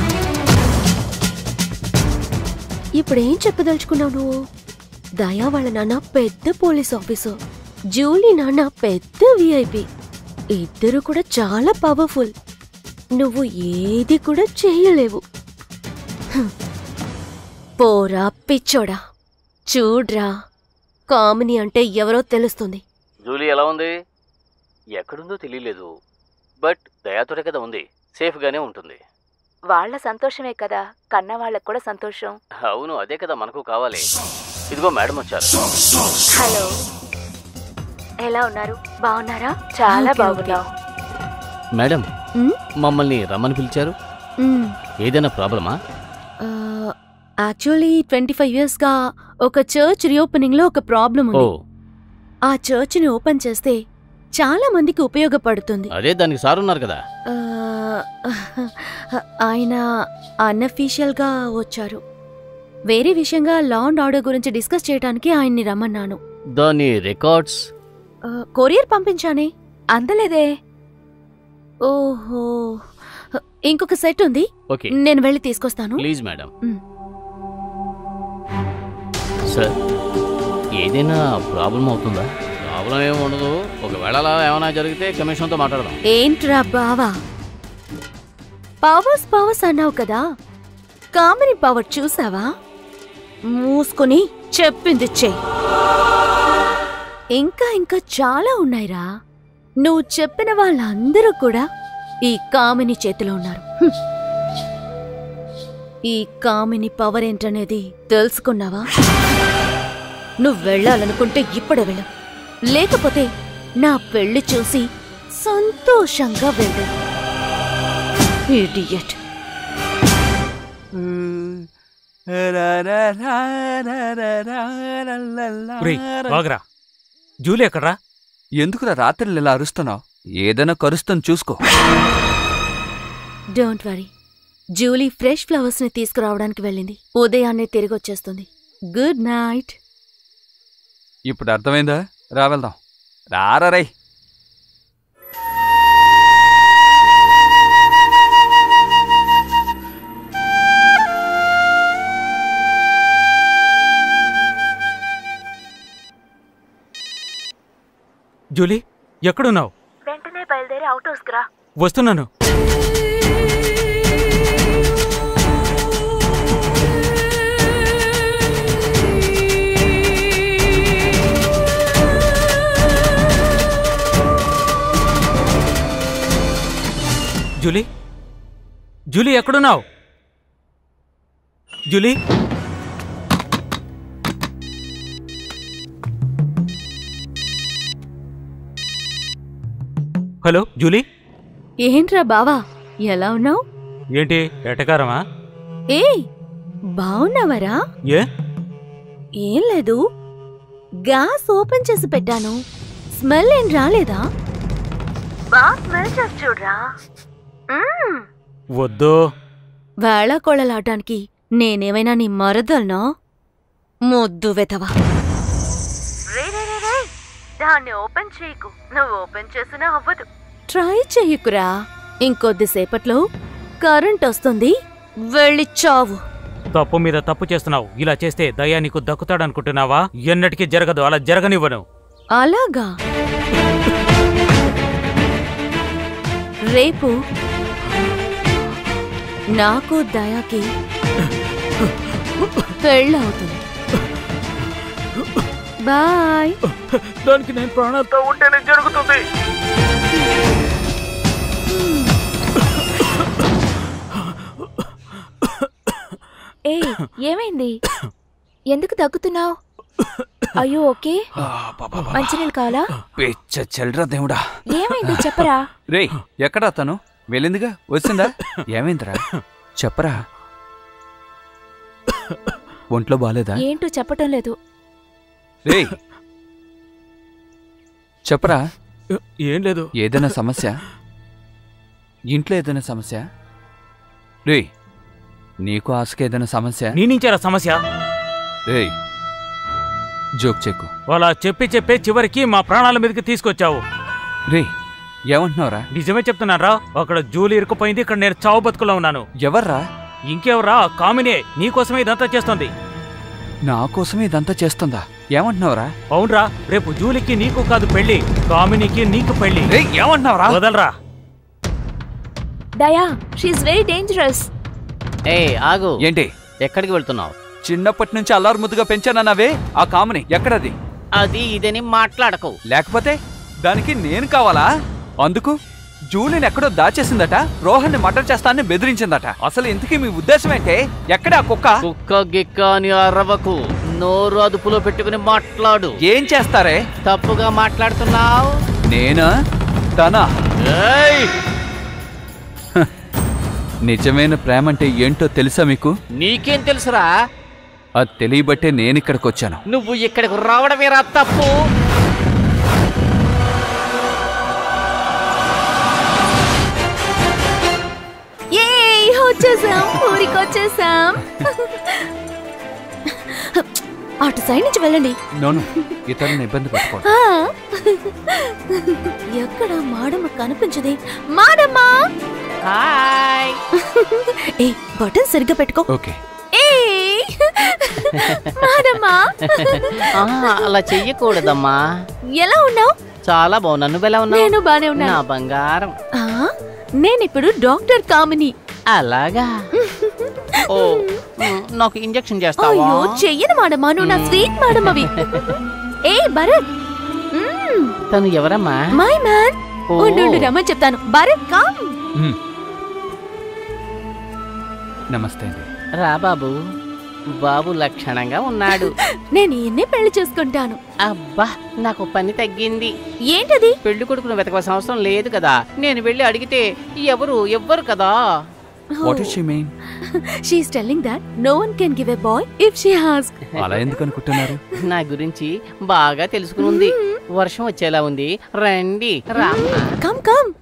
ఇప్పుడేం చెప్పదలుచుకున్నావు నువ్వు దయా వాళ్ళ నాన్న పెద్ద పోలీస్ ఆఫీసర్ జూలీ నాన్న పెద్ద విఐపి ఇద్దరు కూడా చాలా పవర్ఫుల్ నువ్వు ఏది కూడా చేయలేవు హ్మ్. పోరా పిచ్చోడా చూడ్రా కామిని అంటే ఎవరో తెలుస్తుంది జూలీ ఎలా ఉంది ఎక్కడుందో తెలియలేదు బట్ దయాతోటే కదా ఉంది సేఫ్గానే ఉంటుంది వాళ్ళ సంతోషమే కదా కన్న వాళ్ళకు కూడా సంతోషం అవును అదే కదా మనకు కావాలి ఇదిగో మేడం వచ్చారు హలో ఎలా ఉన్నారు బాగున్నారా చాలా ఓకే, ఓకే. బాగున్నావు మేడం ఉమ్, మమ్మల్ని రమ్మని పిలిచారు ఉమ్. ఏదైనా ప్రాబ్లమా యాక్చువల్లీ ట్వంటీ ఫైవ్ ఇయర్స్గా ఒక చర్చ్ రీఓపెనింగ్లో ఒక ప్రాబ్లం ఓ ఉంది ఆ చర్చ్ని ఓపెన్ చేస్తే చాలా మందికి ఉపయోగపడుతుంది అదే దానికి సార్ ఉన్నారు కదా ఆ, ఆయన అన్అఫీషియల్గా వచ్చారు వేరే విషయంగా లా అండ్ ఆర్డర్ గురించి డిస్కస్ చేయడానికి ఆయన్ని రమ్మన్నాను దాని రికార్డ్స్ ఆ, కొరియర్ పంపించానే అందలేదే ఓహో ఇంకొక సెట్ ఉంది ఓకే నేను వెళ్ళి తీసుకొస్తాను ప్లీజ్ మేడం మ్. సార్ ఏదైనా ప్రాబ్లం అవుతుందా ప్రాబ్లం ఏమి ఉండదు ఒకవేళ అలా ఏమైనా జరిగితే కమిషన్తో మాట్లాడదాం ఏంట్రా బావా పవర్స్ పవర్స్ అన్నావు కదా కామిని పవర్ చూసావా మూసుకుని చెప్పింది చెయ్యి ఇంకా ఇంకా చాలా ఉన్నాయిరా నువ్వు చెప్పిన వాళ్ళందరూ కూడా ఈ కామిని చేతిలో ఉన్నారు హ్మ్. ఈ కామిని పవర్ ఏంటనేది తెలుసుకున్నావా నువ్వు వెళ్ళాలనుకుంటే ఇప్పుడే వెళ్ళు లేకపోతే నా పెళ్లి చూసి సంతోషంగా వెళ్ళు ఇడియట్ రేయ్, బాగరా జూలీ ఎక్కడ్రా ఎందుకురా రాత్రులు ఇలా అరుస్తున్నావు ఏదైనా కరుస్తాను చూసుకో don't worry Julie fresh flowers ని తీసుకురావడానికి వెళ్ళింది ఉదయాన్నే తిరిగి వచ్చేస్తుంది గుడ్ నైట్ ఇప్పుడు అర్థమైందా రా వెళ్దాం రారా రై జూలీ ఎక్కడున్నావు వెంటనే బయలుదేరి అవుట్ హౌస్ రా వస్తున్నాను జూలీ జూలీ ఎక్కడున్నావు జూలీ హలో జూలీ ఏంట్రా బావా ఎలా ఉన్నావు ఏంటి ఎటకారమా ఏ బావున్నావరా ఏ ఏం లేదు గ్యాస్ ఓపెన్ చేసి పెట్టాను స్మెల్ ఏం రాలేదా బా స్మెల్ చేసి చూడరా వద్దు వేళ కొళ్ళలాటానికి నేనేమైనా నీ మరదలనా మొద్దు వెతవా దాన్ని ఓపెన్ చేయకు నువ్వు ఓపెన్ చేసినా అవ్వదు ట్రై చెయ్యకురా ఇంకొద్దిసేపట్లో కరెంట్ వస్తుంది వెళ్ళి చావు తప్పు మీద తప్పు చేస్తున్నావు ఇలా చేస్తే దయా నీకు దక్కుతాడనుకుంటున్నావా ఎన్నటికీ జరగదు అలా జరగనివ్వను అలాగా రేపు నాకు దయాకి పెళ్ళవుతుంది బాయ్ దానికి నేను ప్రాణాలతో ఉంటేనే జరుగుతుంది ఏ ఏమైంది ఎందుకు దగ్గుతున్నావు అయ్యో ఓకే మంచినీళ్ళు కావాలా పిచ్చ చెల్రా దేవుడా ఏమైంది చెప్పరా రేయ్ ఎక్కడా తను వెళ్ళిందిగా వచ్చిందా ఏమైందిరా చెప్పరా ఒంట్లో బాలేదా ఏంటో చెప్పటం లేదు రేయ్ చెప్పరా ఏం లేదు ఏదైనా సమస్య ఇంట్లో ఏదైనా సమస్య రేయ్ నీకు ఆశకి ఏదైనా సమస్య నీ నుంచేరా సమస్య రేయ్ జోక్ చెక్కు అలా చెప్పి చెప్పే చివరికి మా ప్రాణాల మీదకి తీసుకొచ్చావు రేయ్ ఏమంటున్నావురా నిజమే చెప్తున్నారా అక్కడ జూలి ఇరుక్కుపోయింది ఇక్కడ నేను చావు బతుకులో ఉన్నాను ఎవర్రా ఇంకెవరా కామినే నీకోసమే ఇదంతా చేస్తుంది నా కోసమే ఇదంతా చేస్తుందా ఏమంటున్నావురా అవునరా రేపు జూలికి నీకు కాదు పెళ్లి కామినికి నీకు పెళ్లి రేయ్ ఏమంటున్నావురా వదలరా దయా షీఈ్ వెరీ డేంజరస్ ఏ ఆగు ఏంటి ఎక్కడికి వెళ్తున్నావు చిన్నప్పటి నుంచి అల్లారు ముద్దుగా పెంచానన్నావే ఆ కామని ఎక్కడది అది ఇదని మాట్లాడకు లేకపోతే దానికి నేను కావాలా అందుకు జూలిని ఎక్కడో దాచేసిందట రోహన్ని మర్డర్ చేస్తానని బెదిరించిందట అసలు ఇంతకీ మీ ఉద్దేశం ఏంటే ఎక్కడ ఆ కుక్క కుక్క గిక్క అని అరవకు నోరు అదుపులో పెట్టుకుని మాట్లాడు ఏం చేస్తారే తప్పుగా మాట్లాడుతున్నావు నేనా తనా ఏయ్! నిజమైన ప్రేమ అంటే ఏంటో తెలుసా మీకు నీకేం తెలుసురా అది తెలియబట్టే నేను ఇక్కడికి వచ్చాను నువ్వు ఇక్కడికి రావడమేరా తప్పు ఏ వచ్చేసాం ఊరికి వచ్చేసాం అటు సైడ్ నుంచి వెళ్ళండి నోను ఇతరులను ఇబ్బంది పెట్టుకోండి ఆ. ఎక్కడ మాడమ్మ కనిపించదే మాడమ్మా హాయ్ ఏ బటన్ సరిగ్గా పెట్టుకో ఓకే ఏ మాడమ్మా ఆ, అలా చెయ్యకూడదమ్మా ఎలా ఉన్నావు చాలా బాగున్నా నువ్వు ఎలా ఉన్నావు నేను బానే నా ఉన్నాను బంగారం ఆ, నేనిప్పుడు డాక్టర్ కామిని అలాగా ఓ మ్, నాకు ఇంజెక్షన్ చేస్తావా అయ్యో చెయ్యను మాడమ్మా నువ్వు నా స్వీట్ మాడమ్మవి ఏ భరత్ మ్మ్, తను ఎవరమ్మా మై మ్యాన్ ఓ. ఉండు ఉండు, రమ్మని చెప్తాను భరత్ కామ్ మ్. నమస్తే అండి రా బాబు బాబు లక్షణంగా ఉన్నాడు నేను ఈయన్నే పెళ్లి చేసుకుంటాను అబ్బా నాకు పని తగ్గింది ఏంటది పెళ్లి కొడుకును వెతకవలసిన అవసరం లేదు కదా నేను వెళ్ళి అడిగితే ఎవరు ఎవ్వరు కదా what is she mean she's telling that no one can give a boy if she ask అలా ఎందుకు అనుకుంటున్నారు నా గురించి బాగా తెలుసుకుని ఉంది వర్షం వచ్చేలా ఉంది రండి రామ్మా కమ్ కమ్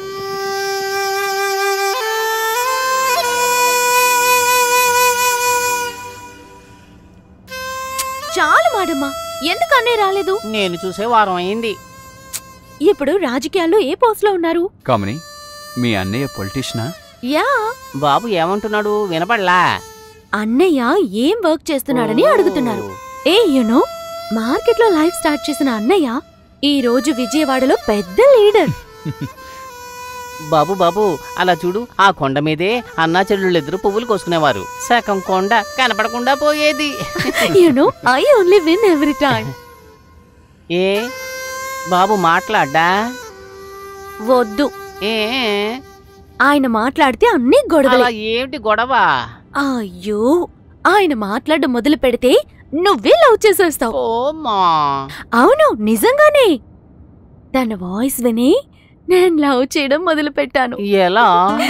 చాలు మాడమ్మా ఎందుకు అన్నయ్య రాలేదు నేను చూసే వారం అయింది ఇప్పుడు రాజకీయాల్లో ఏ పోస్ట్ లో ఉన్నారు కామని మీ అన్నయ్య పొలిటీషియనా యా బాబు ఏమంటున్నాడు వినపడలా అన్నయ్య ఏం వర్క్ చేస్తున్నాడని అడుగుతున్నారు ఏ యునో మార్కెట్ లో లైఫ్ స్టార్ట్ చేసిన అన్నయ్య ఈ రోజు విజయవాడలో పెద్ద లీడర్ బాబు బాబు అలా చూడు ఆ కొండ మీదే అన్నా చెల్లెళ్ళిద్దరు పువ్వులు కోసుకునేవారు సగం కొండ కనపడకుండా పోయేది you know I only win every time ఏ బాబు మాట్లాడ్డా వద్దు ఏ ఆయన మాట్లాడితే అన్ని గొడవలే అలా ఏమిటి గొడవ అయ్యో ఆయన మాట్లాడడం మొదలు పెడితే నువ్వే లవ్ చేసేస్తావు ఓమా అవును నిజంగానే తన వాయిస్ విని నేను లవ్ చేయడం మొదలు పెట్టాను ఎలా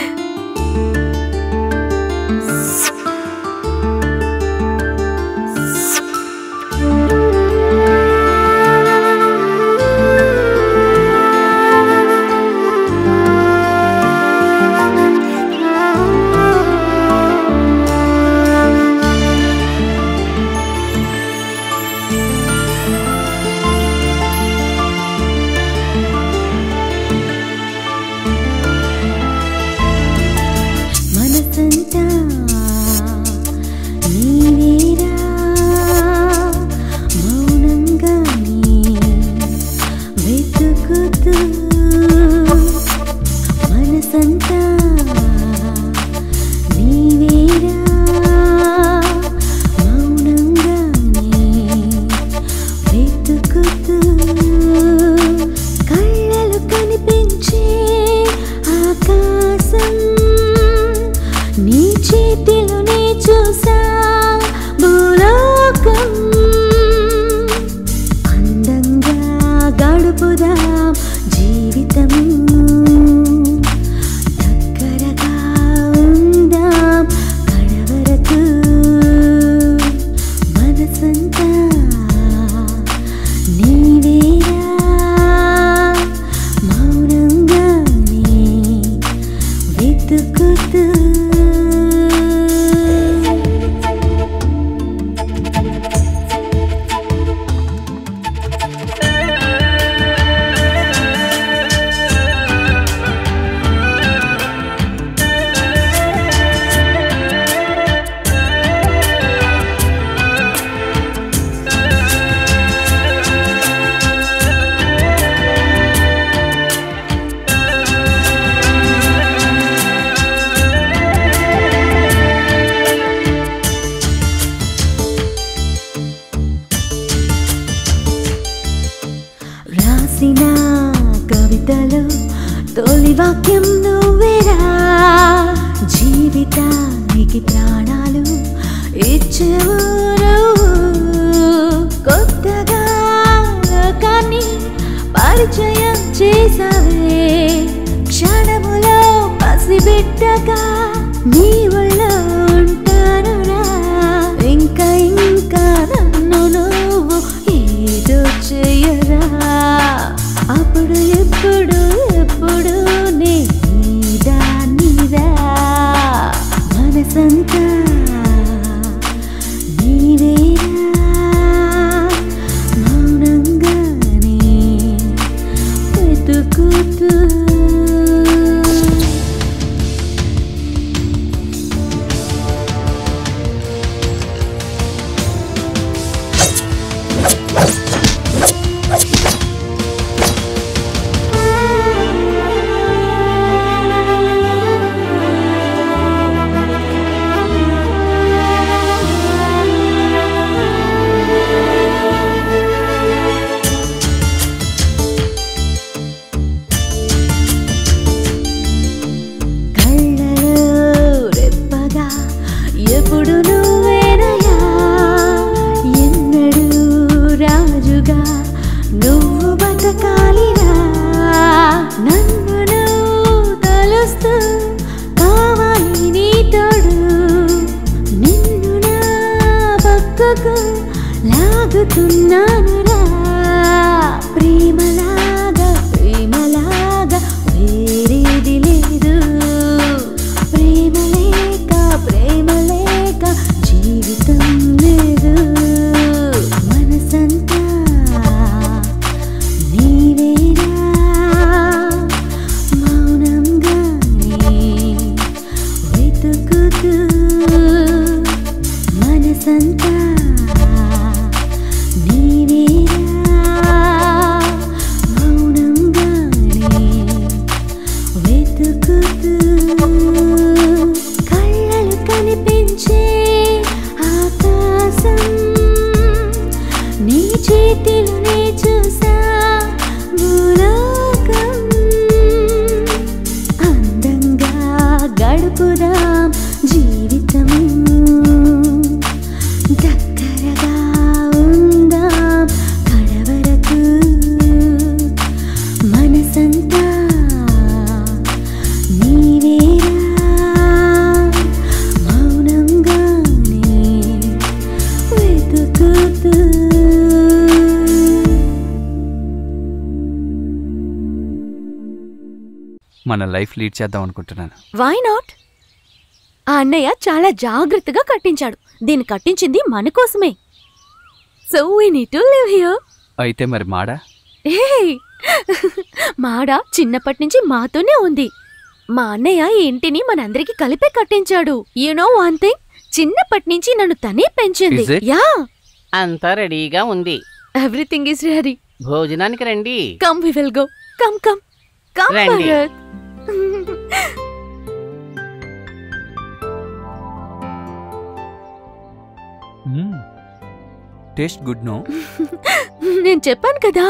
మనసంతా నీవేరా మౌనంగానే వెతుకుతూ మనసంతా నీవేరా మౌనంగానే వెతుకుతూ కళ్ళలు కనిపించే ఆకాశం నీ చేతిలోనే చూసా భూలోకం అందంగా గడుపుదాం జీవితం దగ్గరగా కవితలో తొలి వాక్యం నువ్వేరా జీవితానికి ప్రాణాలు ఇచ్చేవు నువ్వు. కొత్తగా లోకాన్ని పరిచయం చేసావే క్షణములో పసిబిడ్డగా నీ ఒళ్ళో ఉంటానురా ఇంకా ఇంకా నన్ను నువ్వు ఏదో చెయ్యరా అప్పుడు ఎప్పుడు ఎప్పుడు నే నీదా నీదా మనసంతా నీవేరా మౌనంగానే వెతుకుతూ కళ్ళలో రెప్పగా ఎప్పుడు నువ్వేనయా ఎన్నడూ రాజుగా నువ్వు బతకాలిరా నన్ను నువ్వు తలుస్తూ కావాలి నీ తోడు నిన్ను నా పక్కకు లాగుతున్నానురా ప్రేమలాగా ప్రేమలాగా వేరేది లేదు ప్రేమ లేక ప్రేమ లేక జీవితం లేదు మనసంతా నీవేరా మౌనంగానే వెతుకుతూ మనసంతా నీవేరా మౌనంగానే వెతుకుతూ కళ్ళలు కనిపించే ఆకాశం నీ చేతిలోనే చూసా భూలోకం అందంగా గడుపుదాం జీవితం దగ్గరగా ఉందాం కడవరకు మనసంతా నీవేరా మౌనంగానే వెతుకుతూ మన లైఫ్ లీడ్ చేద్దాం అనుకుంటున్నాను వై నాట్ ఆ అన్నయ్య చాలా జాగ్రత్తగా కట్టించాడు దీన్ని కట్టించింది మన కోసమే so we need to live here అయితే మరి మాడా హే మాడ చిన్నప్పటి నుంచి మాతోనే ఉంది మా అన్నయ్య ఈ ఇంటిని మనందరికి కలిపే కట్టించాడు యు నో వన్ థింగ్ చిన్నప్పటి నుంచి నన్ను తనే పెంచింది Is it? యా అంతా రెడీగా ఉంది ఎవ్రీథింగ్ ఇస్ రెడీ భోజనానికి రండి come we will go come come come రండి. భరత్ టేస్ట్ గుడ్ నో నేను చెప్పాను కదా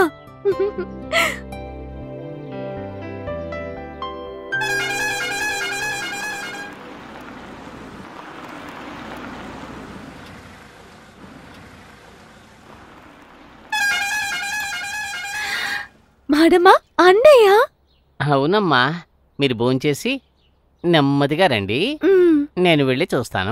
మాడమ్మా అన్నయ్య అవునమ్మా మీరు భోంచేసి నెమ్మదిగా రండి మ్మ్. నేను వెళ్ళి చూస్తాను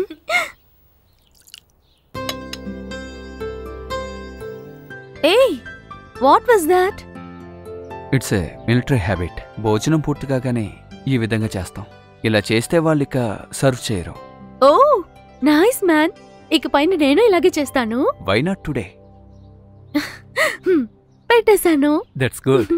ఏయ్ what was that it's a military habit భోజనం పూర్తి కాగానే ఈ విధంగా చేస్తాం ఇలా చేస్తే వాళ్ళు ఇక సర్వ్ చేయరు ఓ నైస్ మ్యాన్ ఇక పైన నేను ఇలాగే చేస్తాను వై నాట్ టుడే హ్మ్, పెట్టేశాను దట్స్ గుడ్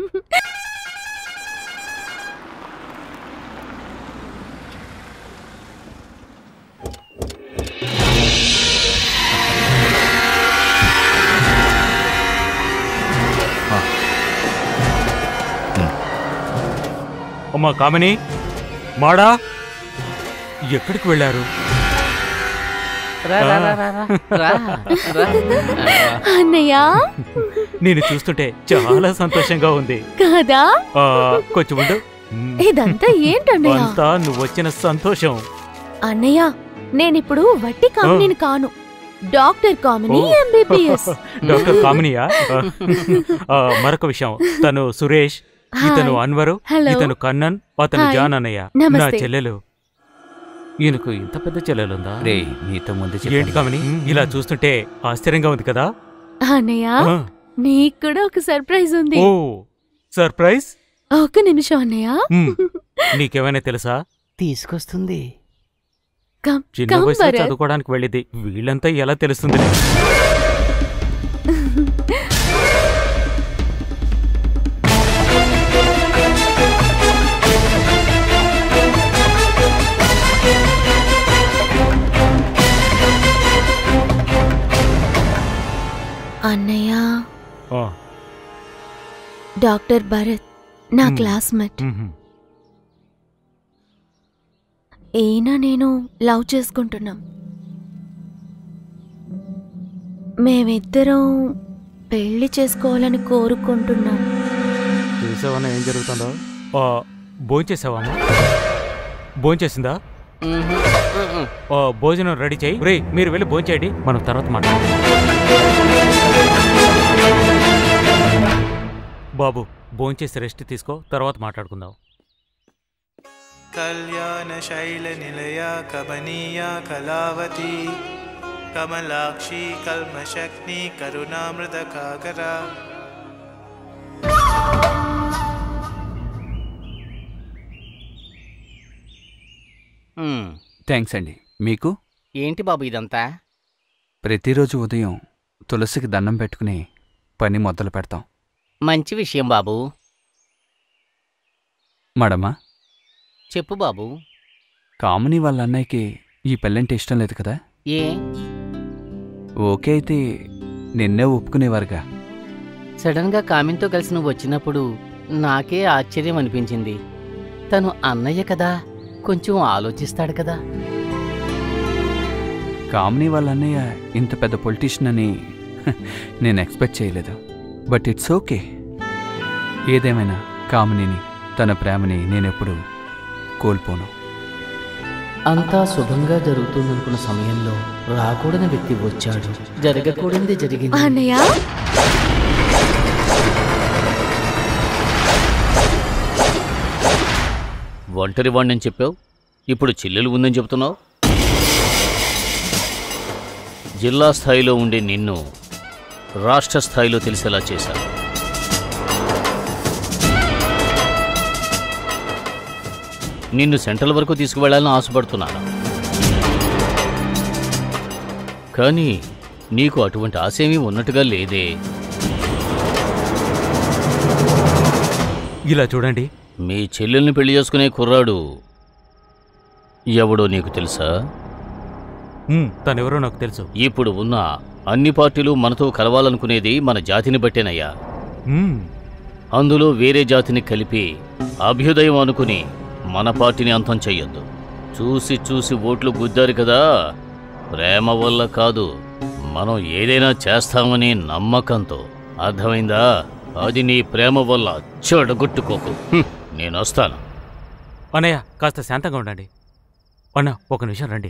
అమ్మా కామిని మాడా ఎక్కడికి వెళ్ళారు రా రా రా రా రా రా రా అన్నయ్య నేను చూస్తుంటే చాలా సంతోషంగా ఉంది కాదా ఆ, కొంచెం ఉండు మ్, ఇదంతా ఏంటన్నయ్య అంతా నువ్వు వచ్చిన సంతోషం అన్నయ్య నేనిప్పుడు వట్టి కామిని కాను డాక్టర్ కామిని ఓ. ఎంబీబీఎస్ డాక్టర్ కామినియా ఆ, మరొక విషయం తను సురేష్ ఇతను హాయ్. అన్వరు హలో. ఇతను కన్నన్ అతను హాయ్. జాన్ అన్నయ్య నా నమస్తే. చెల్లెలు ఈయనకు ఇంత పెద్ద చెల్లెలుందా రే నీతో ముందు ఏంటి చెప్పాను. కామిని ఇలా చూస్తుంటే ఆశ్చర్యంగా ఉంది కదా అన్నయ్య ఆ, నీకు కూడా ఒక సర్ప్రైజ్ ఉంది ఓ సర్ప్రైజ్ ఒక్క నిమిషం అన్నయ్య మ్, నీకేమైనా తెలుసా తీసుకొస్తుంది కమ్ చిన్న కమ్ వయసులో భరత్ చదువుకోవడానికి వెళ్ళింది వీళ్ళంతా ఎలా తెలుస్తుంది అన్నయ్య ఆ, డాక్టర్ భరత్ నా మ్. క్లాస్మేట్ మ్హూ. ఈయన నేను లవ్ చేసుకుంటున్నాం మేమిద్దరం పెళ్లి చేసుకోవాలని కోరుకుంటున్నాం చూసావన్నా ఏం జరుగుతుందో ఆ, భోంచేసావమ్మా భోంచేసిందా మ్మ్. మ్మ్. ఆ, భోజనం రెడీ చేయి రే మీరు వెళ్ళి భోంచేయండి మనం తర్వాత మాట్లాడదాం బాబు భోంచేసి రెస్ట్ తీసుకో తర్వాత మాట్లాడుకుందాం कल्याणशैलनिलया कमनीया कलावती कमलाक्षी कल्मशग्नि करुणामृतकाकरा మ్మ్. థ్యాంక్స్ అండి మీకు ఏంటి బాబు ఇదంతా ప్రతిరోజు ఉదయం తులసికి దండం పెట్టుకుని పని మొదలు పెడతాం మంచి విషయం బాబు మడమ్మా చెప్పు బాబు కామిని వాళ్ళ అన్నయ్యకి ఈ పెళ్ళంటే ఇష్టం లేదు కదా ఏ ఓకే అయితే నిన్నే ఒప్పుకునేవారుగా సడన్గా కామిన్తో కలిసి నువ్వు వచ్చినప్పుడు నాకే ఆశ్చర్యం అనిపించింది తను అన్నయ్య కదా కొంచెం ఆలోచిస్తాడు కదా కామిని వాళ్ళ అన్నయ్య ఇంత పెద్ద పొలిటీషియన్ అని హ, నేను ఎక్స్పెక్ట్ చేయలేదు బట్ ఇట్స్ ఓకే ఏదేమైనా కామినిని తన ప్రేమని నేనెప్పుడు కోల్పోను అంతా శుభంగా జరుగుతుందనుకున్న సమయంలో రాకూడని వ్యక్తి వచ్చాడు జరగకూడనిది జరిగింది అన్నయ్య ఒంటరి వాణ్ణని చెప్పావు ఇప్పుడు చెల్లెలు ఉందని చెప్తున్నావు జిల్లా స్థాయిలో ఉండే నిన్ను రాష్ట్ర స్థాయిలో తెలిసేలా చేశాను నిన్ను సెంట్రల్ వరకు తీసుకువెళ్ళాలని ఆశపడుతున్నాను కానీ నీకు అటువంటి ఆశేమీ ఉన్నట్టుగా లేదే ఇలా చూడండి మీ చెల్లెల్ని పెళ్లి చేసుకునే కుర్రాడు ఎవడో నీకు తెలుసా మ్, తనెవరో నాకు తెలుసు ఇప్పుడు ఉన్న అన్ని పార్టీలు మనతో కలవాలనుకునేది మన జాతిని బట్టేనయ్యా మ్, అందులో వేరే జాతిని కలిపి అభ్యుదయం అనుకుని మన పార్టీని అంతం చెయ్యొద్దు చూసి చూసి ఓట్లు గుద్దారు కదా ప్రేమ వల్ల కాదు మనం ఏదైనా చేస్తామని నమ్మకంతో అర్థమైందా అది నీ ప్రేమ వల్ల చెడగొట్టుకోకు హ్మ్, నేను వస్తాను అన్నయ్య కాస్త శాంతంగా ఉండండి అన్న ఒక నిమిషం రండి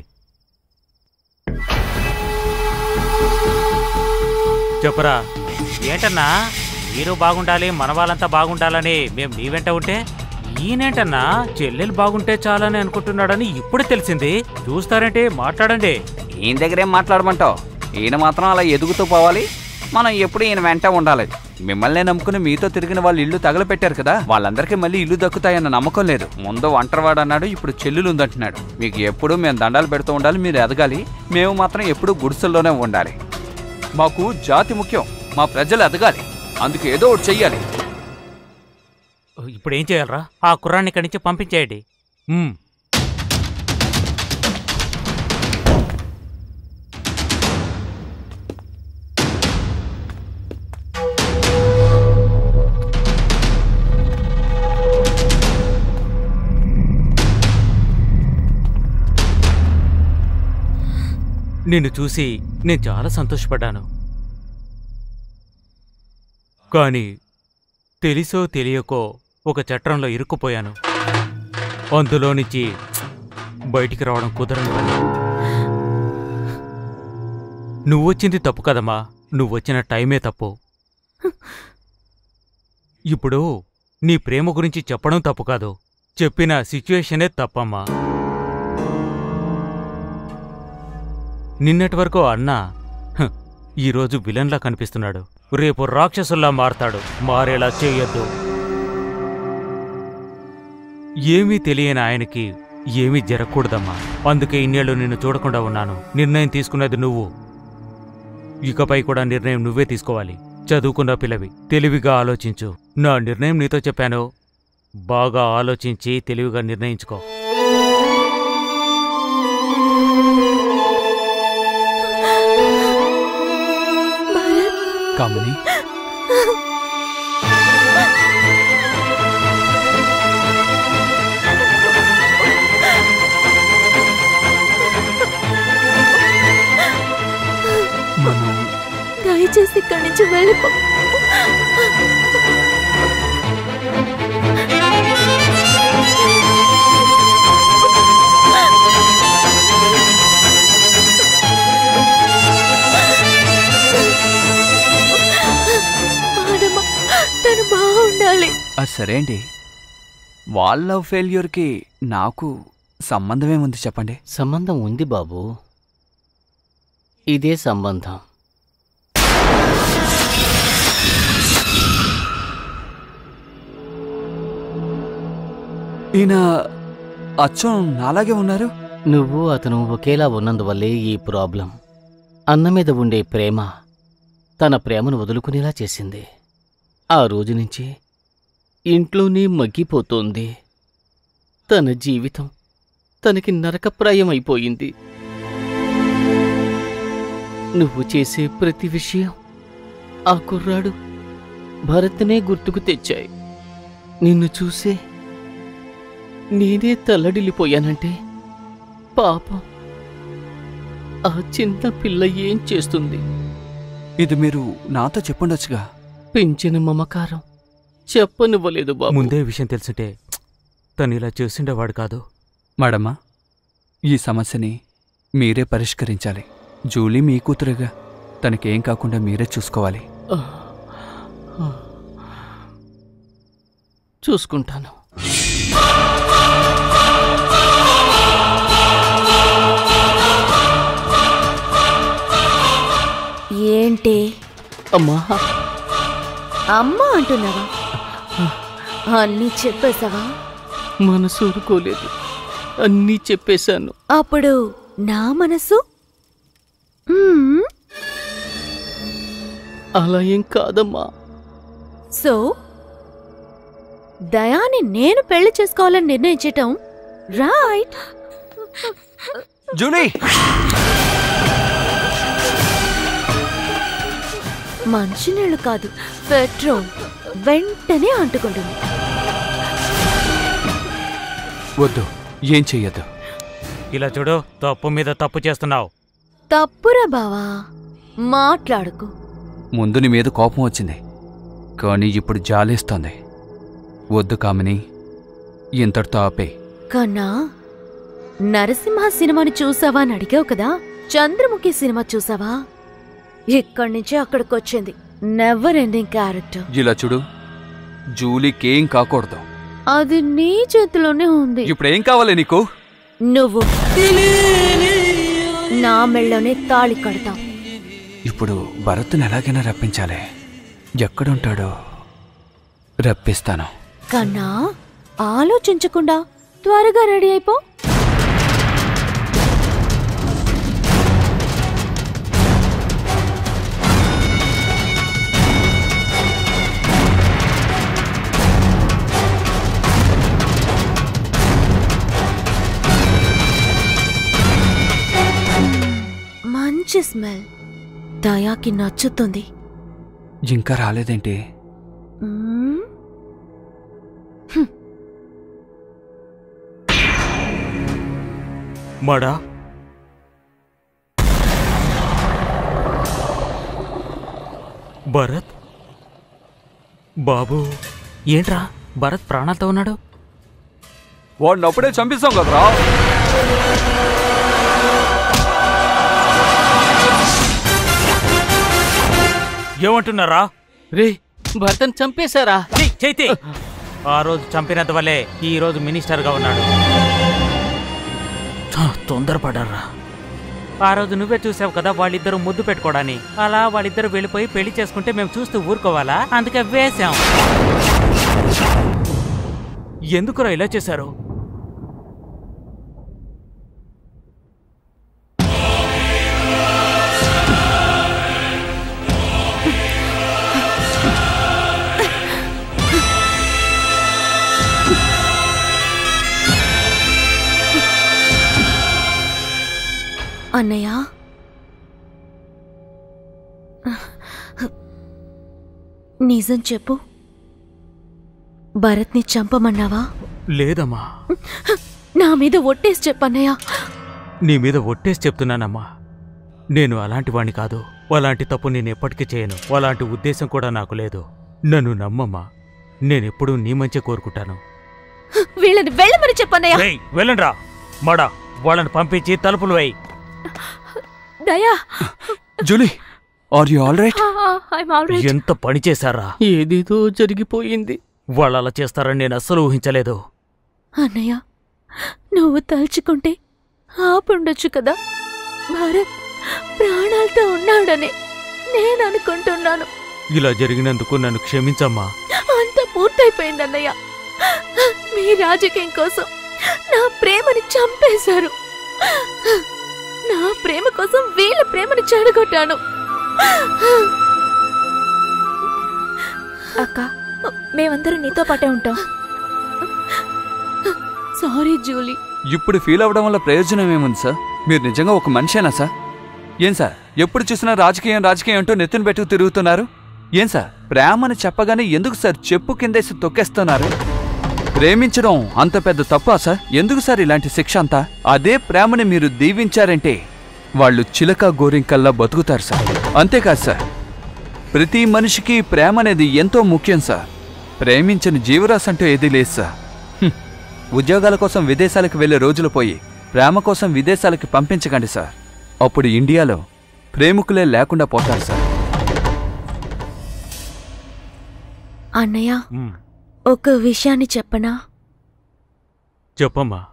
చెప్పరా ఏంటన్నా మీరు బాగుండాలి మన వాళ్ళంతా బాగుండాలని మేము నీ వెంట ఉంటే ఈయనేంటన్నా చెల్లెలు బాగుంటే చాలని అనుకుంటున్నాడని ఇప్పుడు తెలిసింది చూస్తారంటే మాట్లాడండి ఈయన దగ్గరేం మాట్లాడమంటావు ఈయన మాత్రం అలా ఎదుగుతూ పోవాలి మనం ఎప్పుడు ఈయన వెంట ఉండాలి మిమ్మల్ని నమ్ముకుని మీతో తిరిగిన వాళ్ళు ఇల్లు తగలపెట్టారు కదా వాళ్ళందరికీ మళ్ళీ ఇల్లు దక్కుతాయన్న నమ్మకం లేదు ముందు ఒంటరివాడు అన్నాడు ఇప్పుడు చెల్లులు ఉందంటున్నాడు మీకు ఎప్పుడు మేము దండాలు పెడుతూ ఉండాలి మీరు ఎదగాలి మేము మాత్రం ఎప్పుడు గుడిసెల్లోనే ఉండాలి మాకు జాతి ముఖ్యం మా ప్రజలు ఎదగాలి అందుకు ఏదో ఒకటి చెయ్యాలి ఇప్పుడు ఏం చేయాలరా ఆ కుర్రాన్ని ఇక్కడి నుంచి పంపించేయండి మ్, నిన్ను చూసి నేను చాలా సంతోషపడ్డాను కానీ తెలిసో తెలియకో ఒక చట్రంలో ఇరుక్కుపోయాను అందులో నుంచి బయటికి రావడం కుదరని పని నువ్వొచ్చింది తప్పు కదమ్మా నువ్వొచ్చిన టైమే తప్పు ఇప్పుడు నీ ప్రేమ గురించి చెప్పడం తప్పు కాదు చెప్పిన సిచ్యువేషనే తప్పమ్మా నిన్నటి వరకు అన్న హ, ఈరోజు విలన్లా కనిపిస్తున్నాడు రేపు రాక్షసుల్లా మారతాడు మారేలా చేయొద్దు ఏమీ తెలియని ఆయనకి ఏమీ జరగకూడదమ్మా అందుకే ఇన్నేళ్ళు నిన్ను చూడకుండా ఉన్నాను నిర్ణయం తీసుకున్నది నువ్వు ఇకపై కూడా నిర్ణయం నువ్వే తీసుకోవాలి చదువుకున్న పిల్లవి తెలివిగా ఆలోచించు నా నిర్ణయం నీతో చెప్పాను బాగా ఆలోచించి తెలివిగా నిర్ణయించుకో కామిని మనం దయచేసి ఇక్కడి నుంచి వెళ్ళిపో మానమ్మ, తను బాగుండాలి అది సరే అండి వాళ్ళ లవ్ ఫెయిల్యూర్కి నాకు సంబంధమేముంది చెప్పండి సంబంధం ఉంది బాబు ఇదే సంబంధం ఈయన అచ్చం నాలాగే ఉన్నారు నువ్వు అతను ఒకేలా ఉన్నందువల్లే ఈ ప్రాబ్లం అన్న మీద ఉండే ప్రేమ తన ప్రేమను వదులుకునేలా చేసింది ఆ రోజు నుంచి ఇంట్లోనే మగ్గిపోతోంది తన జీవితం తనకి నరకప్రాయం అయిపోయింది నువ్వు చేసే ప్రతి విషయం ఆ కుర్రాడు భరత్నే గుర్తుకు తెచ్చాయి నిన్ను చూసే నేనే తల్లడిల్లిపోయానంటే పాపం ఆ చిన్న పిల్ల ఏం చేస్తుంది ఇది మీరు నాతో చెప్పుండొచ్చుగా పెంచిన మమకారం చెప్పనివ్వలేదు బాబు ముందే విషయం తెలుసుంటే తను ఇలా చేసిండేవాడు కాదు మేడమ్మా ఈ సమస్యని మీరే పరిష్కరించాలి జూలీ మీ కూతురుగా తనకేం కాకుండా మీరే చూసుకోవాలి చూసుకుంటాను ఏంటి అమ్మా అమ్మ అంటున్నావా అన్నీ చెప్పేశావా మనసు ఊరుకోలేదు అన్నీ చెప్పేశాను అప్పుడు నా మనసు మ్మ్. అలా ఏం కాదమ్మా సో దయాని నేను పెళ్లి చేసుకోవాలని నిర్ణయించటం రైట్ జూలీ మంచినీళ్ళు కాదు పెట్రోల్ వెంటనే అంటుకుంటుంది వద్దు ఏం చెయ్యొద్దు ఇలా చూడు తప్పు మీద తప్పు చేస్తున్నావు తప్పురా బావా మాట్లాడుకు ముందు నీ మీద కోపం వచ్చింది కానీ ఇప్పుడు జాలేస్తోంది వద్దు కామిని ఇంతటితో ఆపే కన్నా నరసింహ సినిమాని చూసావా అని అడిగావు కదా చంద్రముఖి సినిమా చూసావా ఇక్కడి నుంచి అక్కడికి వచ్చింది నెవర్ ఎండింగ్ క్యారెక్టర్ ఇలా చూడు జూలీకేం కాకూడదు అది నీ చేతిలోనే ఉంది ఇప్పుడు ఏం కావాలి నీకు నువ్వు నా మెళ్ళలోనే తాళి కడతావు ఇప్పుడు భరత్ని ఎలాగైనా రప్పించాలి ఎక్కడుంటాడో రప్పిస్తాను కన్నా ఆలోచించకుండా త్వరగా రెడీ అయిపో మంచి స్మెల్ దయాకి నచ్చుతుంది ఇంకా రాలేదేంటి మ్మ్. మడా భరత్ బాబు ఏంట్రా భరత్ ప్రాణాలతో ఉన్నాడు వాడిని అప్పుడే చంపిస్తాం కదరా ఏమంటున్నారా రే భర్తను చంపేశారా చైతి ఆ రోజు చంపినంత వల్లే ఈ రోజు మినిస్టర్గా ఉన్నాడు ఛ, తొందరపడ్డారా ఆ రోజు నువ్వే చూసావు కదా వాళ్ళిద్దరూ ముద్దు పెట్టుకోవడాన్ని అలా వాళ్ళిద్దరు వెళ్ళిపోయి పెళ్లి చేసుకుంటే మేము చూస్తూ ఊరుకోవాలా అందుకే వేశాం ఎందుకురా ఇలా చేశారు అన్నయ్య నిజం చెప్పు భరత్ని చంపమన్నావా లేదమ్మా నా మీద ఒట్టేసి చెప్పన్నయ్య నీ మీద ఒట్టేసి చెప్తున్నానమ్మా నేను అలాంటి వాణ్ణి కాదు అలాంటి తప్పు నేను ఎప్పటికీ చేయను అలాంటి ఉద్దేశం కూడా నాకు లేదు నన్ను నమ్మమ్మా నేనెప్పుడూ నీ మంచి కోరుకుంటాను వీళ్ళని వెళ్ళమని చెప్పన్నయ్య రేయ్, వెళ్ళండ్రా మడా వాళ్ళని పంపించి తలుపులు వేయి Daya Julie are you all right I'm already ఎంత పని చేశారా ఏదేదో జరిగిపోయింది వాళ్ళు అలా చేస్తారని నేను అస్సలు ఊహించలేదు అన్నయ్య నువ్వు తలుచుకుంటే ఆపుండొచ్చు కదా భారత్ ప్రాణాలతో ఉన్నాడని నేను అనుకుంటున్నాను ఇలా జరిగినందుకు నన్ను క్షమించమ్మా అంత పూర్తయిపోయింది అన్నయ్య మీ రాజకీయం కోసం నా ప్రేమని చంపేశారు నా ప్రేమ కోసం వీళ్ళ ప్రేమని చెడగొట్టాను అక్క మేమందరం నీతో పాటే ఉంటాం సారీ జూలీ ఇప్పుడు ఫీల్ అవ్వడం వల్ల ప్రయోజనం ఏముంది సార్ మీరు నిజంగా ఒక మనిషేనా సార్ ఏం సార్ ఎప్పుడు చూసినా రాజకీయం రాజకీయం అంటూ నెత్తిన పెట్టుకు తిరుగుతున్నారు ఏం సార్ ప్రేమని చెప్పగానే ఎందుకు సార్ చెప్పు కిందేసి తొక్కేస్తున్నారు ప్రేమించడం అంత పెద్ద తప్పా సార్ ఎందుకు సార్ ఇలాంటి శిక్ష అంతా అదే ప్రేమని మీరు దీవించారంటే వాళ్ళు చిలక గోరింకల్లా బతుకుతారు సార్ అంతేకాదు సార్ ప్రతి మనిషికి ప్రేమ అనేది ఎంతో ముఖ్యం సార్ ప్రేమించని జీవరాశి అంటూ ఏదీ లేదు సార్ హ్మ్. ఉద్యోగాల కోసం విదేశాలకు వెళ్లే రోజులు పోయి ప్రేమ కోసం విదేశాలకి పంపించకండి సార్ అప్పుడు ఇండియాలో ప్రేమికులే లేకుండా పోతారు సార్ అన్నయ్య ఉమ్, ఒక విషయాన్ని చెప్పనా చెప్పమ్మా